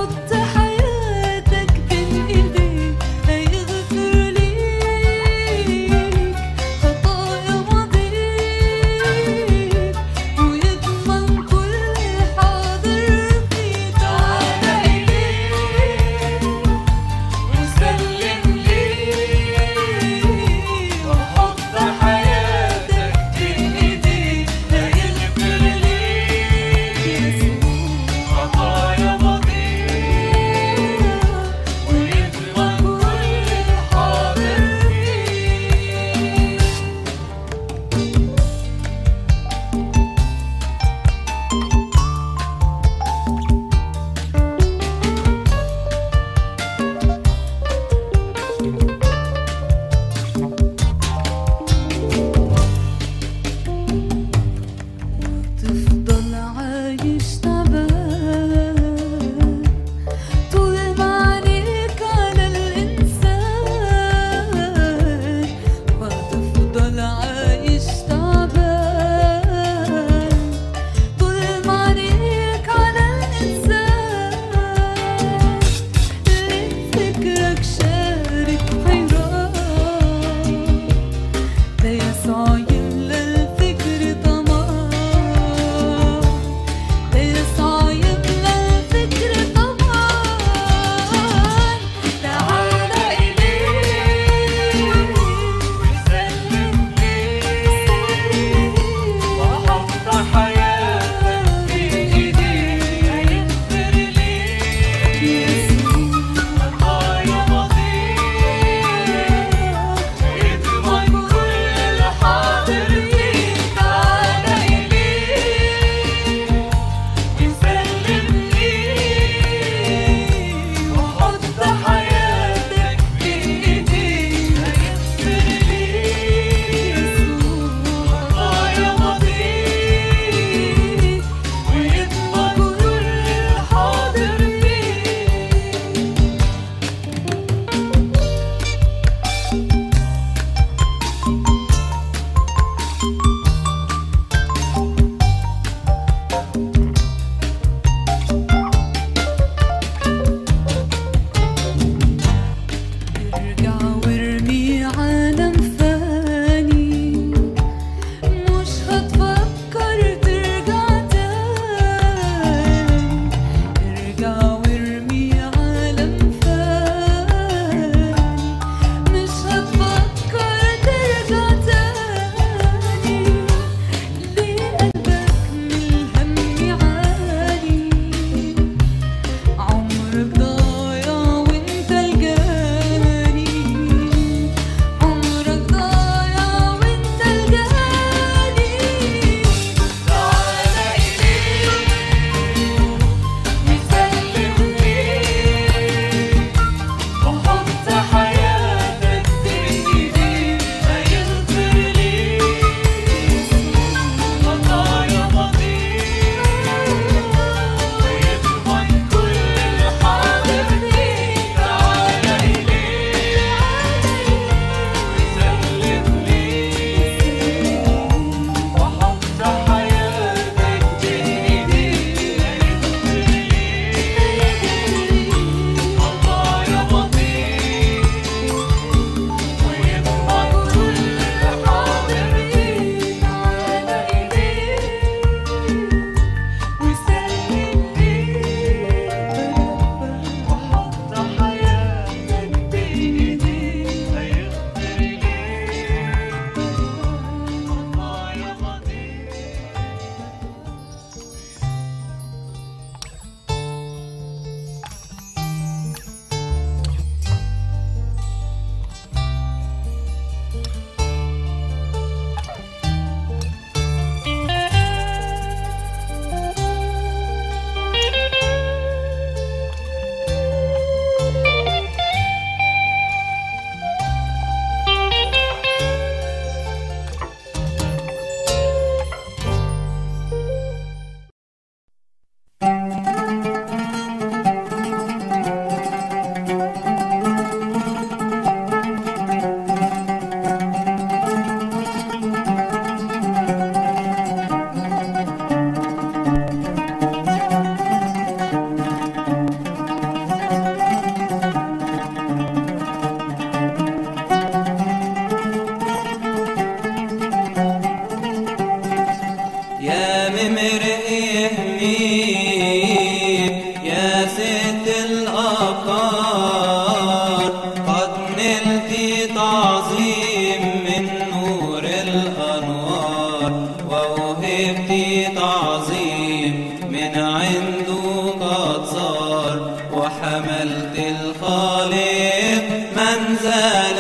حملت الخالق من زال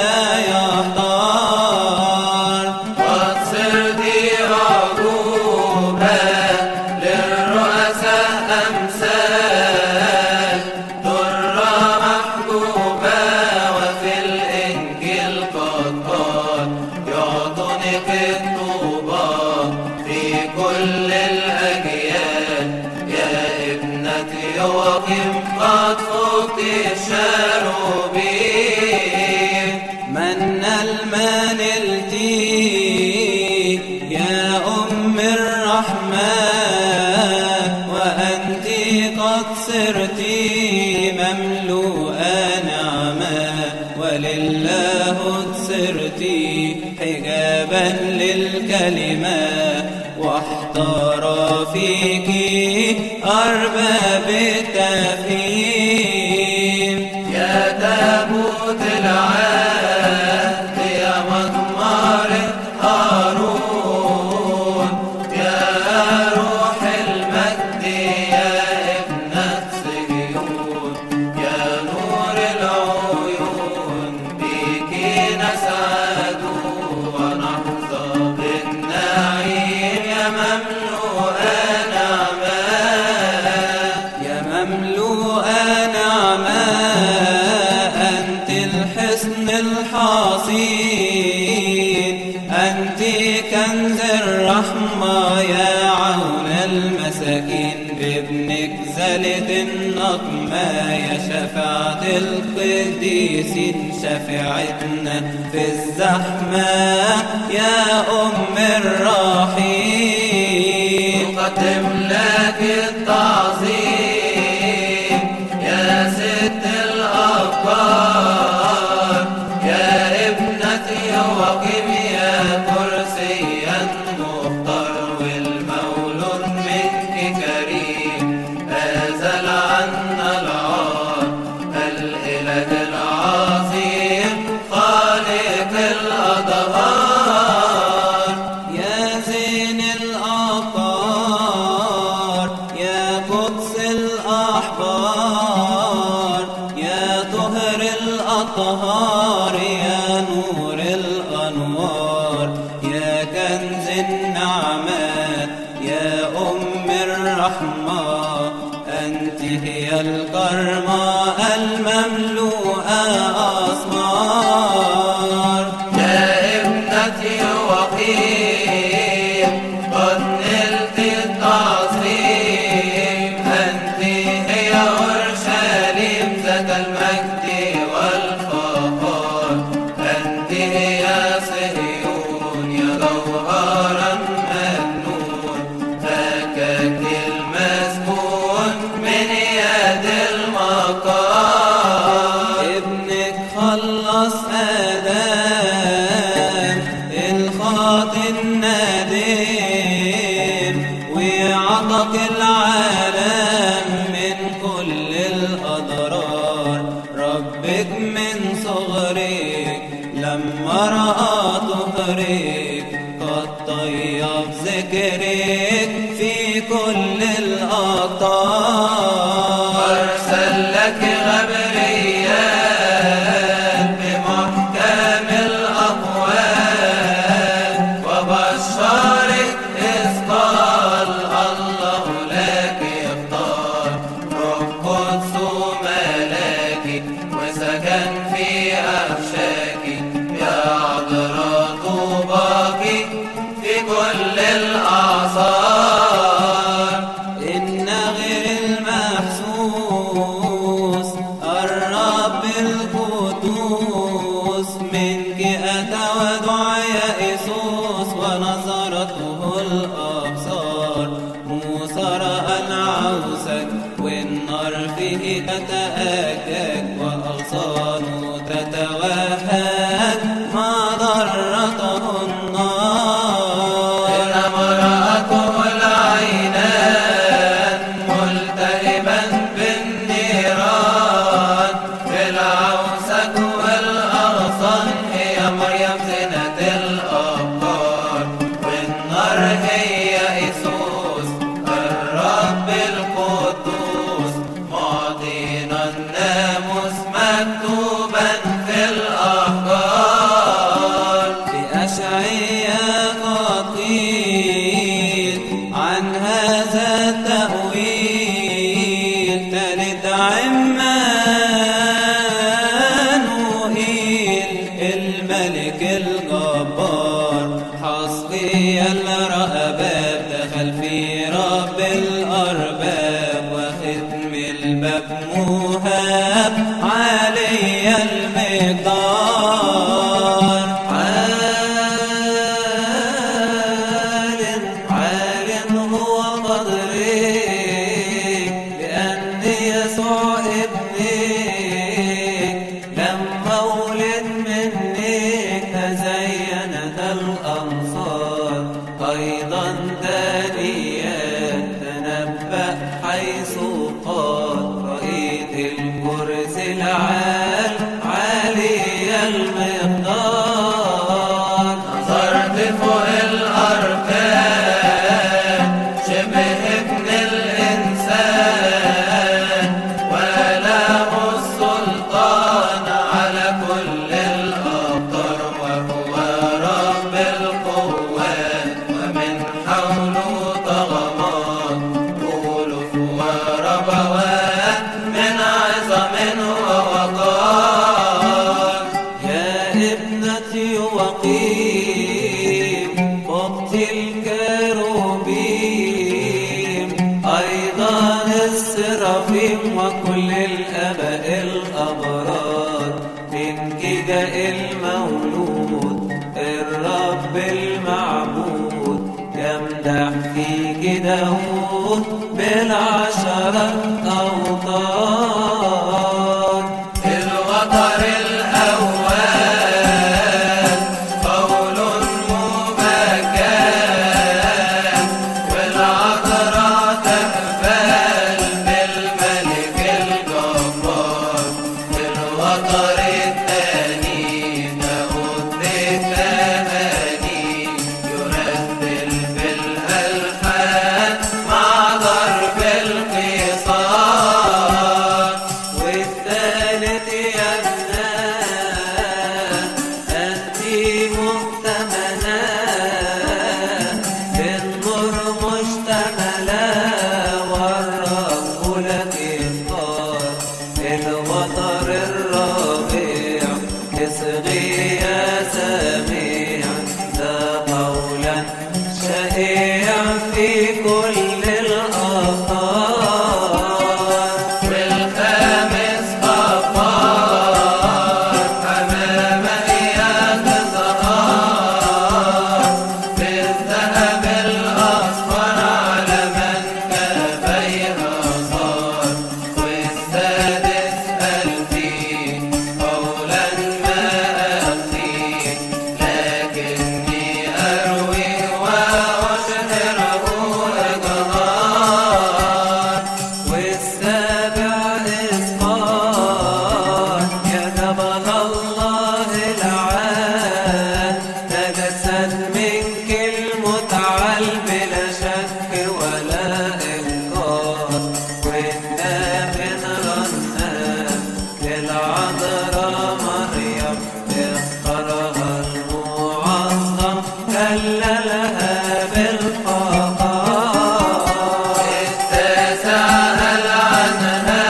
يحتار قد صرت عقوبة للرؤساء أمثال درة محبوبة وفي الإنجيل قد قال يعطونك الطوبى في كل الأجيال يا ابنتي يوقم قد فقت الشاروبين من المن التي يا أم الرحمن وأنت قد صرت مملوءة نعمة ولله صرت حجابا للكلمة واحتار فيك أرباب التفهيم يا تابوت العهد يا مضمار هارون يا روح المجد يا ابنة صهيون يا نور العيون بك نسعد ونحظى بالنعيم يا مملوءة نعمة يا مملوءة نعمة أنت الحصن الحصين أنت كنز الرحمة يا عون المساكين بابنك زلت النقمة يا شفاعة القديسين شفاعتنا في الزحمة يا أم الرحيم قدم لك التعظيم يا ست الأبكار يا ابنتي وقم يا كرسيا مختار والمولود منك كريم أزل عنا العار الإله العظيم خالق الأدهار يا زين الأبكار يا قدس الأحبار يا طهر الأطهار يا نور الأنوار يا كنز النعمات يا أم الرحمة أنت هي الكرمة المملوءة أسمار يا ابنتي وقيم قد نلت التعظيم أنت هي أورشليم ذات المجد والفخار أنت هي صهيون يا جوهرا مكنون فكك المسكون من يد المقام ابنك خلص آدم الخاطئ النديم وعطك العالم من كل الأضرار ربك من صغرك لما رأى طهرك قد طيب ذكرك في كل الأقطار أرسل لك غبريات بمحكم الأقوال وبشرك إذ قال الله لك اختار روح قدس ملاكي وسكن في أفشاكي يا عذراء طوباكي في كل الأعصار إن غير المحسوس الرب القدوس منك أتى ودعا يسوس ونظرته الأبصار موسى رأى العوسك والنار فيه تتأكد وأغصانه تتوهج ما ضرته النار إنما رأته العينان ملتهبا بالنيران فرعون مكتوبا في الأخبار في أشعياء قطير عن هذا التأويل تلد عمانوئيل الملك الجبار حسقي الرأباب دخل في رب الأرباب وختم الباب مهاب علي المقدار عال عال هو قدري لأن يسوع ابنك لما ولد منك تزينت الأنصار أيضا دانيال تنبأ حيث قال رأيت الكرسي العال عالي المقدار نظرت فوق الأركان شبه ابن الإنسان وله السلطان على كل الأبطار وهو رب القوات ومن حوله طغمات ألوف وربوات من عظم ووقار يا ابنتي وقيم وقت الكروبيم أيضا السرافيم وكل الآباء الأبرار منك جاء المولود الرب المعبود يمدح فيك داود بالعشرة أوطار الوتر الأول قول مبكر والعذراء تقبل بالملك الجبار الوتر الثاني داود بالثماني يرتل بالألحان مع ضرب القصار والثالث يبنى أنت مؤتمنة بالنور مشتملة والرب لك اختار الوتر الرابع اصغي يا سميع ذا قولا شائع في كل الأخطار والخامس غفار أمام إياك زهار بالذهب الأصفر على من كفيها صار والسادس ألفين قولا ما أخفيه لكني أروي وأشهره إظهار والسابع إسقاط يا جبل الله العال تجسد منك المتعال بلا شك ولا إنكار والنافن رنان للعذراء مريم اختارها المعظم كللها بالفقار التاسع العنها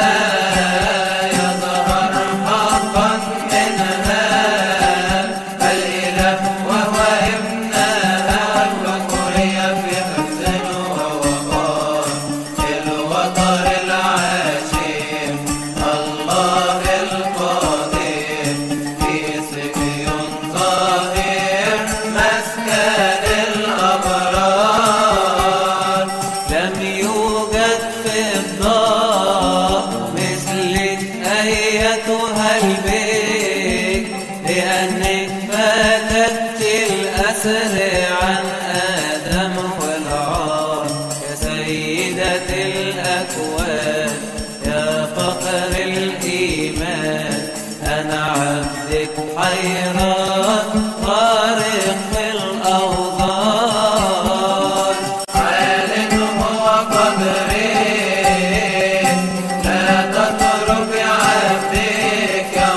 يظهر حقا منها الإله وهو ابنها وقري في حزن ووقار الوتر العاشر الله القادر في صبي ظاهر مسكن الأبرار لم يوجد في الضاء مثلك أيتها البيت لأنك فاتت الأسر عن آدم والعار يا سيدة الأكوان يا فقر الإيمان أنا عبدك حيران غارق في الأوضار عالم هو قدري لا تترك عبدك يا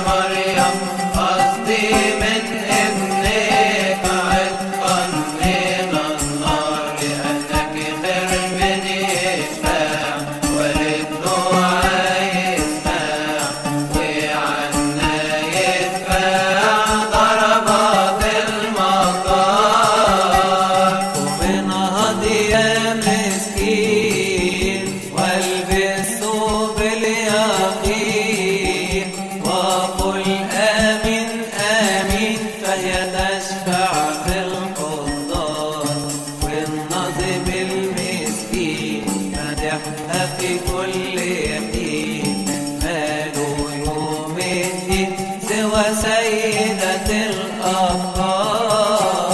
وسيدة الأبرار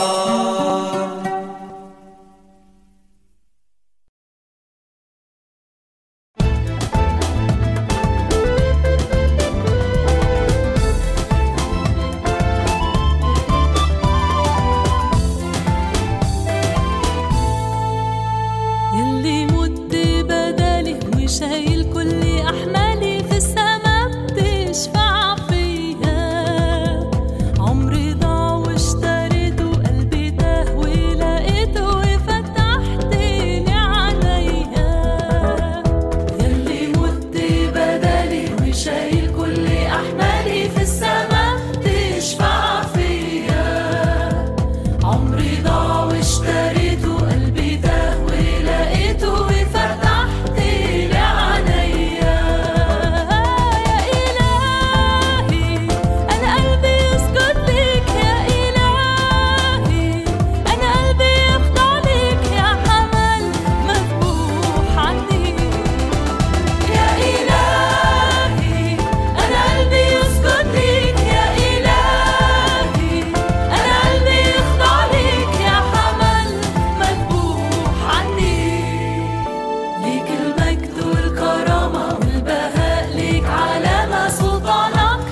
يلي مت بدالي وشايل كل احمالي في السما بتشفع فيا عمري ضاع واشتريته قلبي تاه ولقيته وفتحت لي عليا يلي مت بدالي وشايل كل احمالي في السما بتشفع فيا عمري ضاع واشتريته قلبي ده ولقيته وفتحت لي عينيا يا إلهي أنا قلبي يسجد ليك يا إلهي أنا قلبي يخضع ليك يا حمل مذبوح عنيك يا إلهي أنا قلبي يسجد ليك يا إلهي أنا قلبي يخضع ليك يا حمل مذبوح عني ليك المجد والكرامة والبهاء ليك علامة سلطانك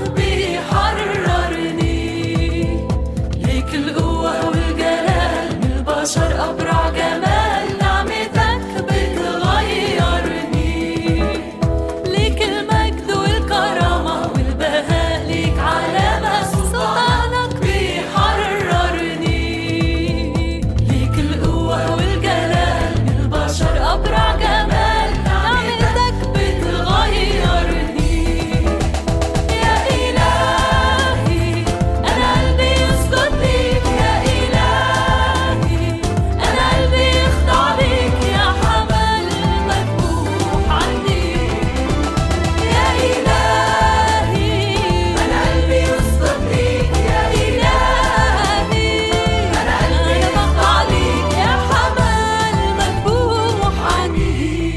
بيحررني ليك القوة والجلال من البشر أبرع جمال نعمتك بتغيرني ليك المجد والكرامة والبهاء ليك علامة سلطانك بيحررني ليك القوة والجلال من البشر أبرع جمال نعمتك بتغيرني يا إلهي أنا قلبي يسجد ليك يا إلهي أنا قلبي يخضع ليك يا حمل مذبوح عني يا إلهي أنا قلبي يسجد ليك يا إلهي أنا قلبي يخضع ليك يا حمل مذبوح عني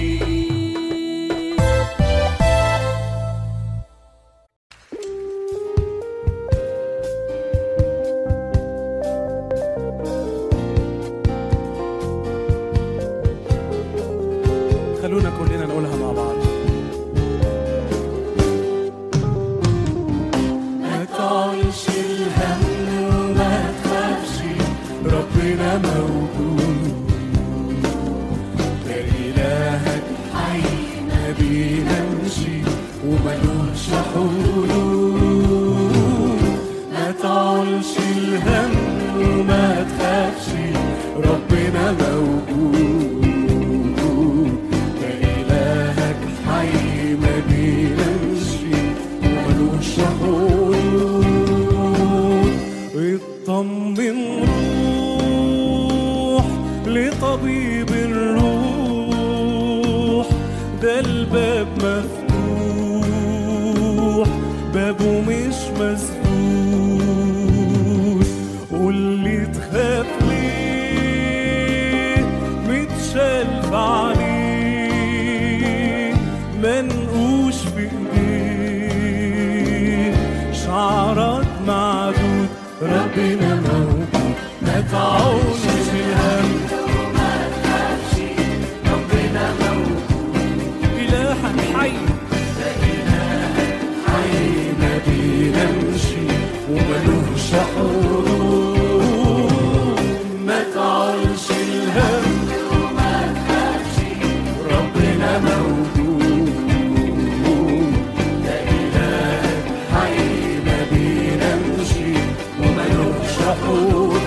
خلونا كلنا نقولها مع بعض ما تعولش الهم وما تخافش ربنا موجود ده إلهك حي ما بينامش وملوش حلول ما تعولش الهم وما تخافش ربنا موجود ده إلهك حي ما بينامش وملوش حلول اطمن روح لطبيب الروح ده الباب مفتوح بابه مش مسدود واللي تخاف ليه متشال في عليه منقوش في ايديه شعرك معدود ربنا موجود ما تعوش الهم إلهك حي حي ما بينامش وملوش حلول ما تعولش الهم ربنا موجود ده إلهك حي ما بينامش وملوش حلول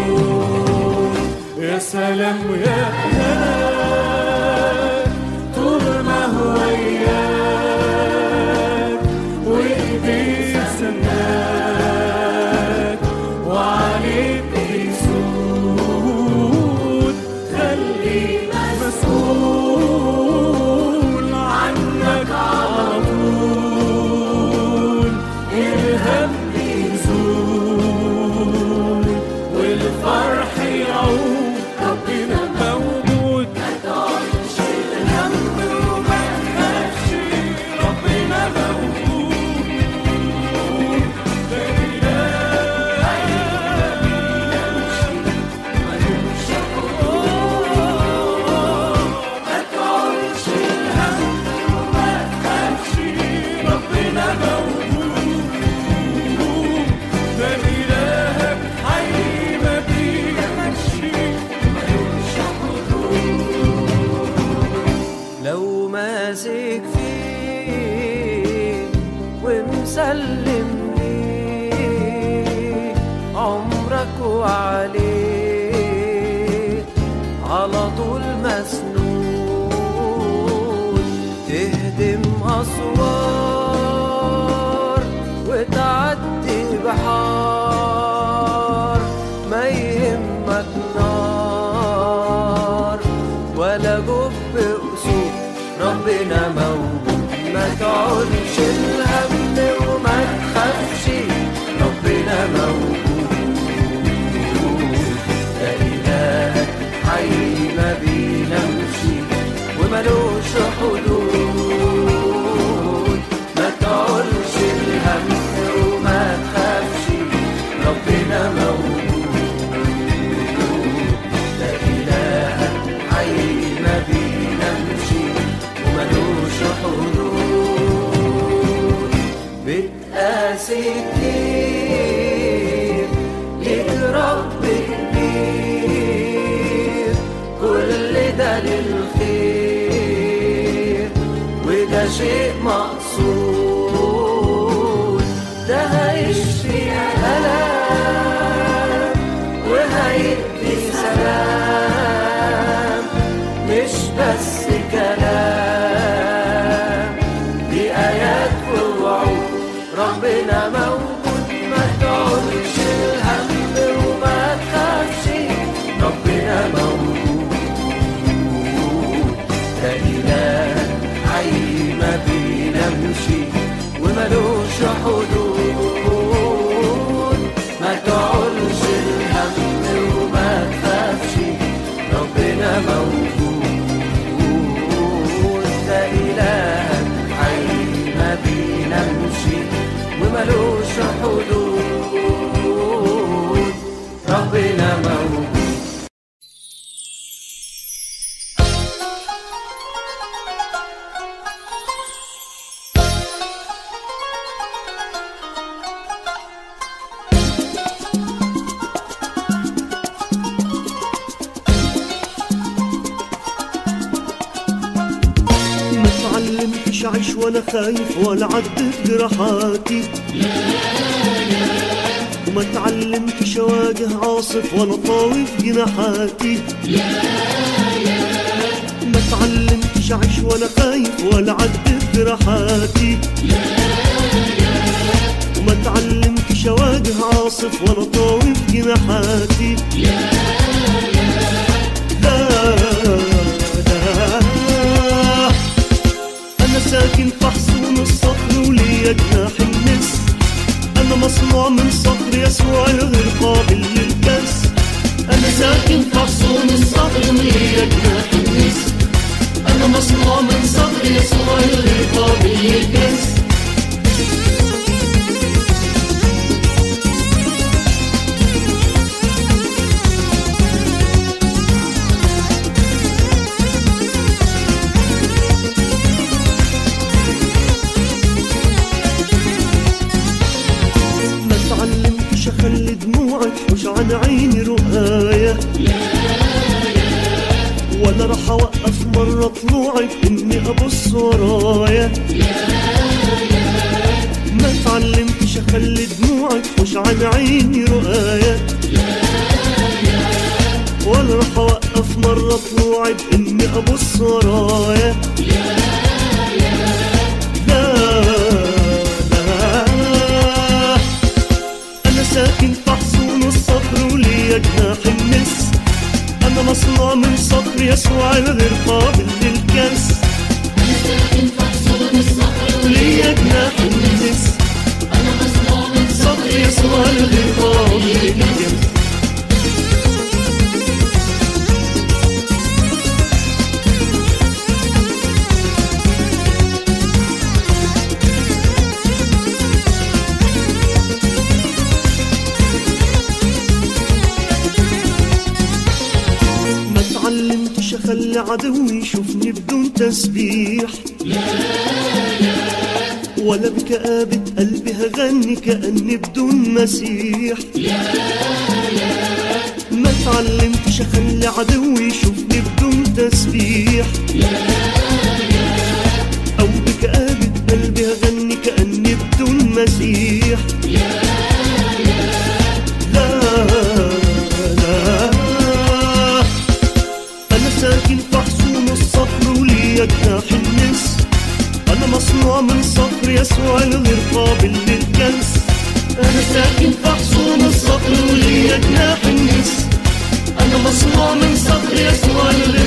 يا سلام يا هناك طول ما هو وياك وإيديه سناك وعليك بيسود خليك مسؤول عنك على طول الهم يزول والفرح يعود ربنا موجود سلم لي عمرك وعليه على طول مسنون تهدم أسوار وتعدي بحار ما يهمك نار ولا جب أسود ربنا موجود ما تعولش الهم وما تخافش ربنا موجود ده إلهك حي ما بينامش وملوش حدود ما تعولش الهم وما تخافش ربنا موجود ده إلهك حي ما بينامش وملوش حدود بتقاسي كتير ليك رب كبير كل ده للخير وده شيء مقصود ده هيشفي ألم وهيدي سلام مش بس كلام دي آيات ووعود ربنا موجود ما تعولش الهم وما تخافش ربنا موجود ده إله حي ما بينامش وملوش حدود ما تعولش الهم وما تخافش ربنا موجود ده إله حي ما بينامش وملوش حدود ربنا موجود ما اتعلمتش اعيش وانا خايف ولا عدت جراحاتي وما اتعلمتش اواجه عاصف ولا طاوي في جناحاتي ما اتعلمتش اعيش وانا خايف ولا عدت جراحاتي وما اتعلمتش اواجه عاصف ولا طاوي في جناحاتي لا لا أنا ساكن في حصون الصخر وليا جناح النسر أنا مصنوع من صخر يسوع الغير قابل للكسر أنا ساكن في حصون الصخر وليا جناح النسر أنا مصنوع من صخر يسوع الغير قابل للكسر ما اتعلمتش اخلي دموعي تحوش عن عيني رؤاية ولا راح اوقف مرة طلوعي اني ابص ورايا ما اتعلمتش اخلي دموعي تحوش عن عيني رؤاية ولا راح اوقف مرة طلوعي باني ابص ورايا لا لا أنا ساكن في حصون الصخر وليا جناح النسر أنا مصنوع من صخر يسوع الغير قابل للكسر أنا ساكن في حصون الصخر وليا جناح النسر أنا مصنوع من صخر يسوع الغير قابل للكسر ما اتعلمتش اخلي عدوي يشوفني بدون تسبيح ولا بكآبة قلبي هغني كأني بدون مسيح ما اتعلمتش اخلي عدوي يشوفني بدون تسبيح او بكآبة قلبي هغني كأني بدون المسيح لا لا أنا ساكن في حصون الصخر وليا جناح النس أنا مصنوع من صخر يسوع الغير قابل للكنس أنا ساكن في حصون الصخر وليا جناح النس أنا مصنوع من صخر يسوع الغير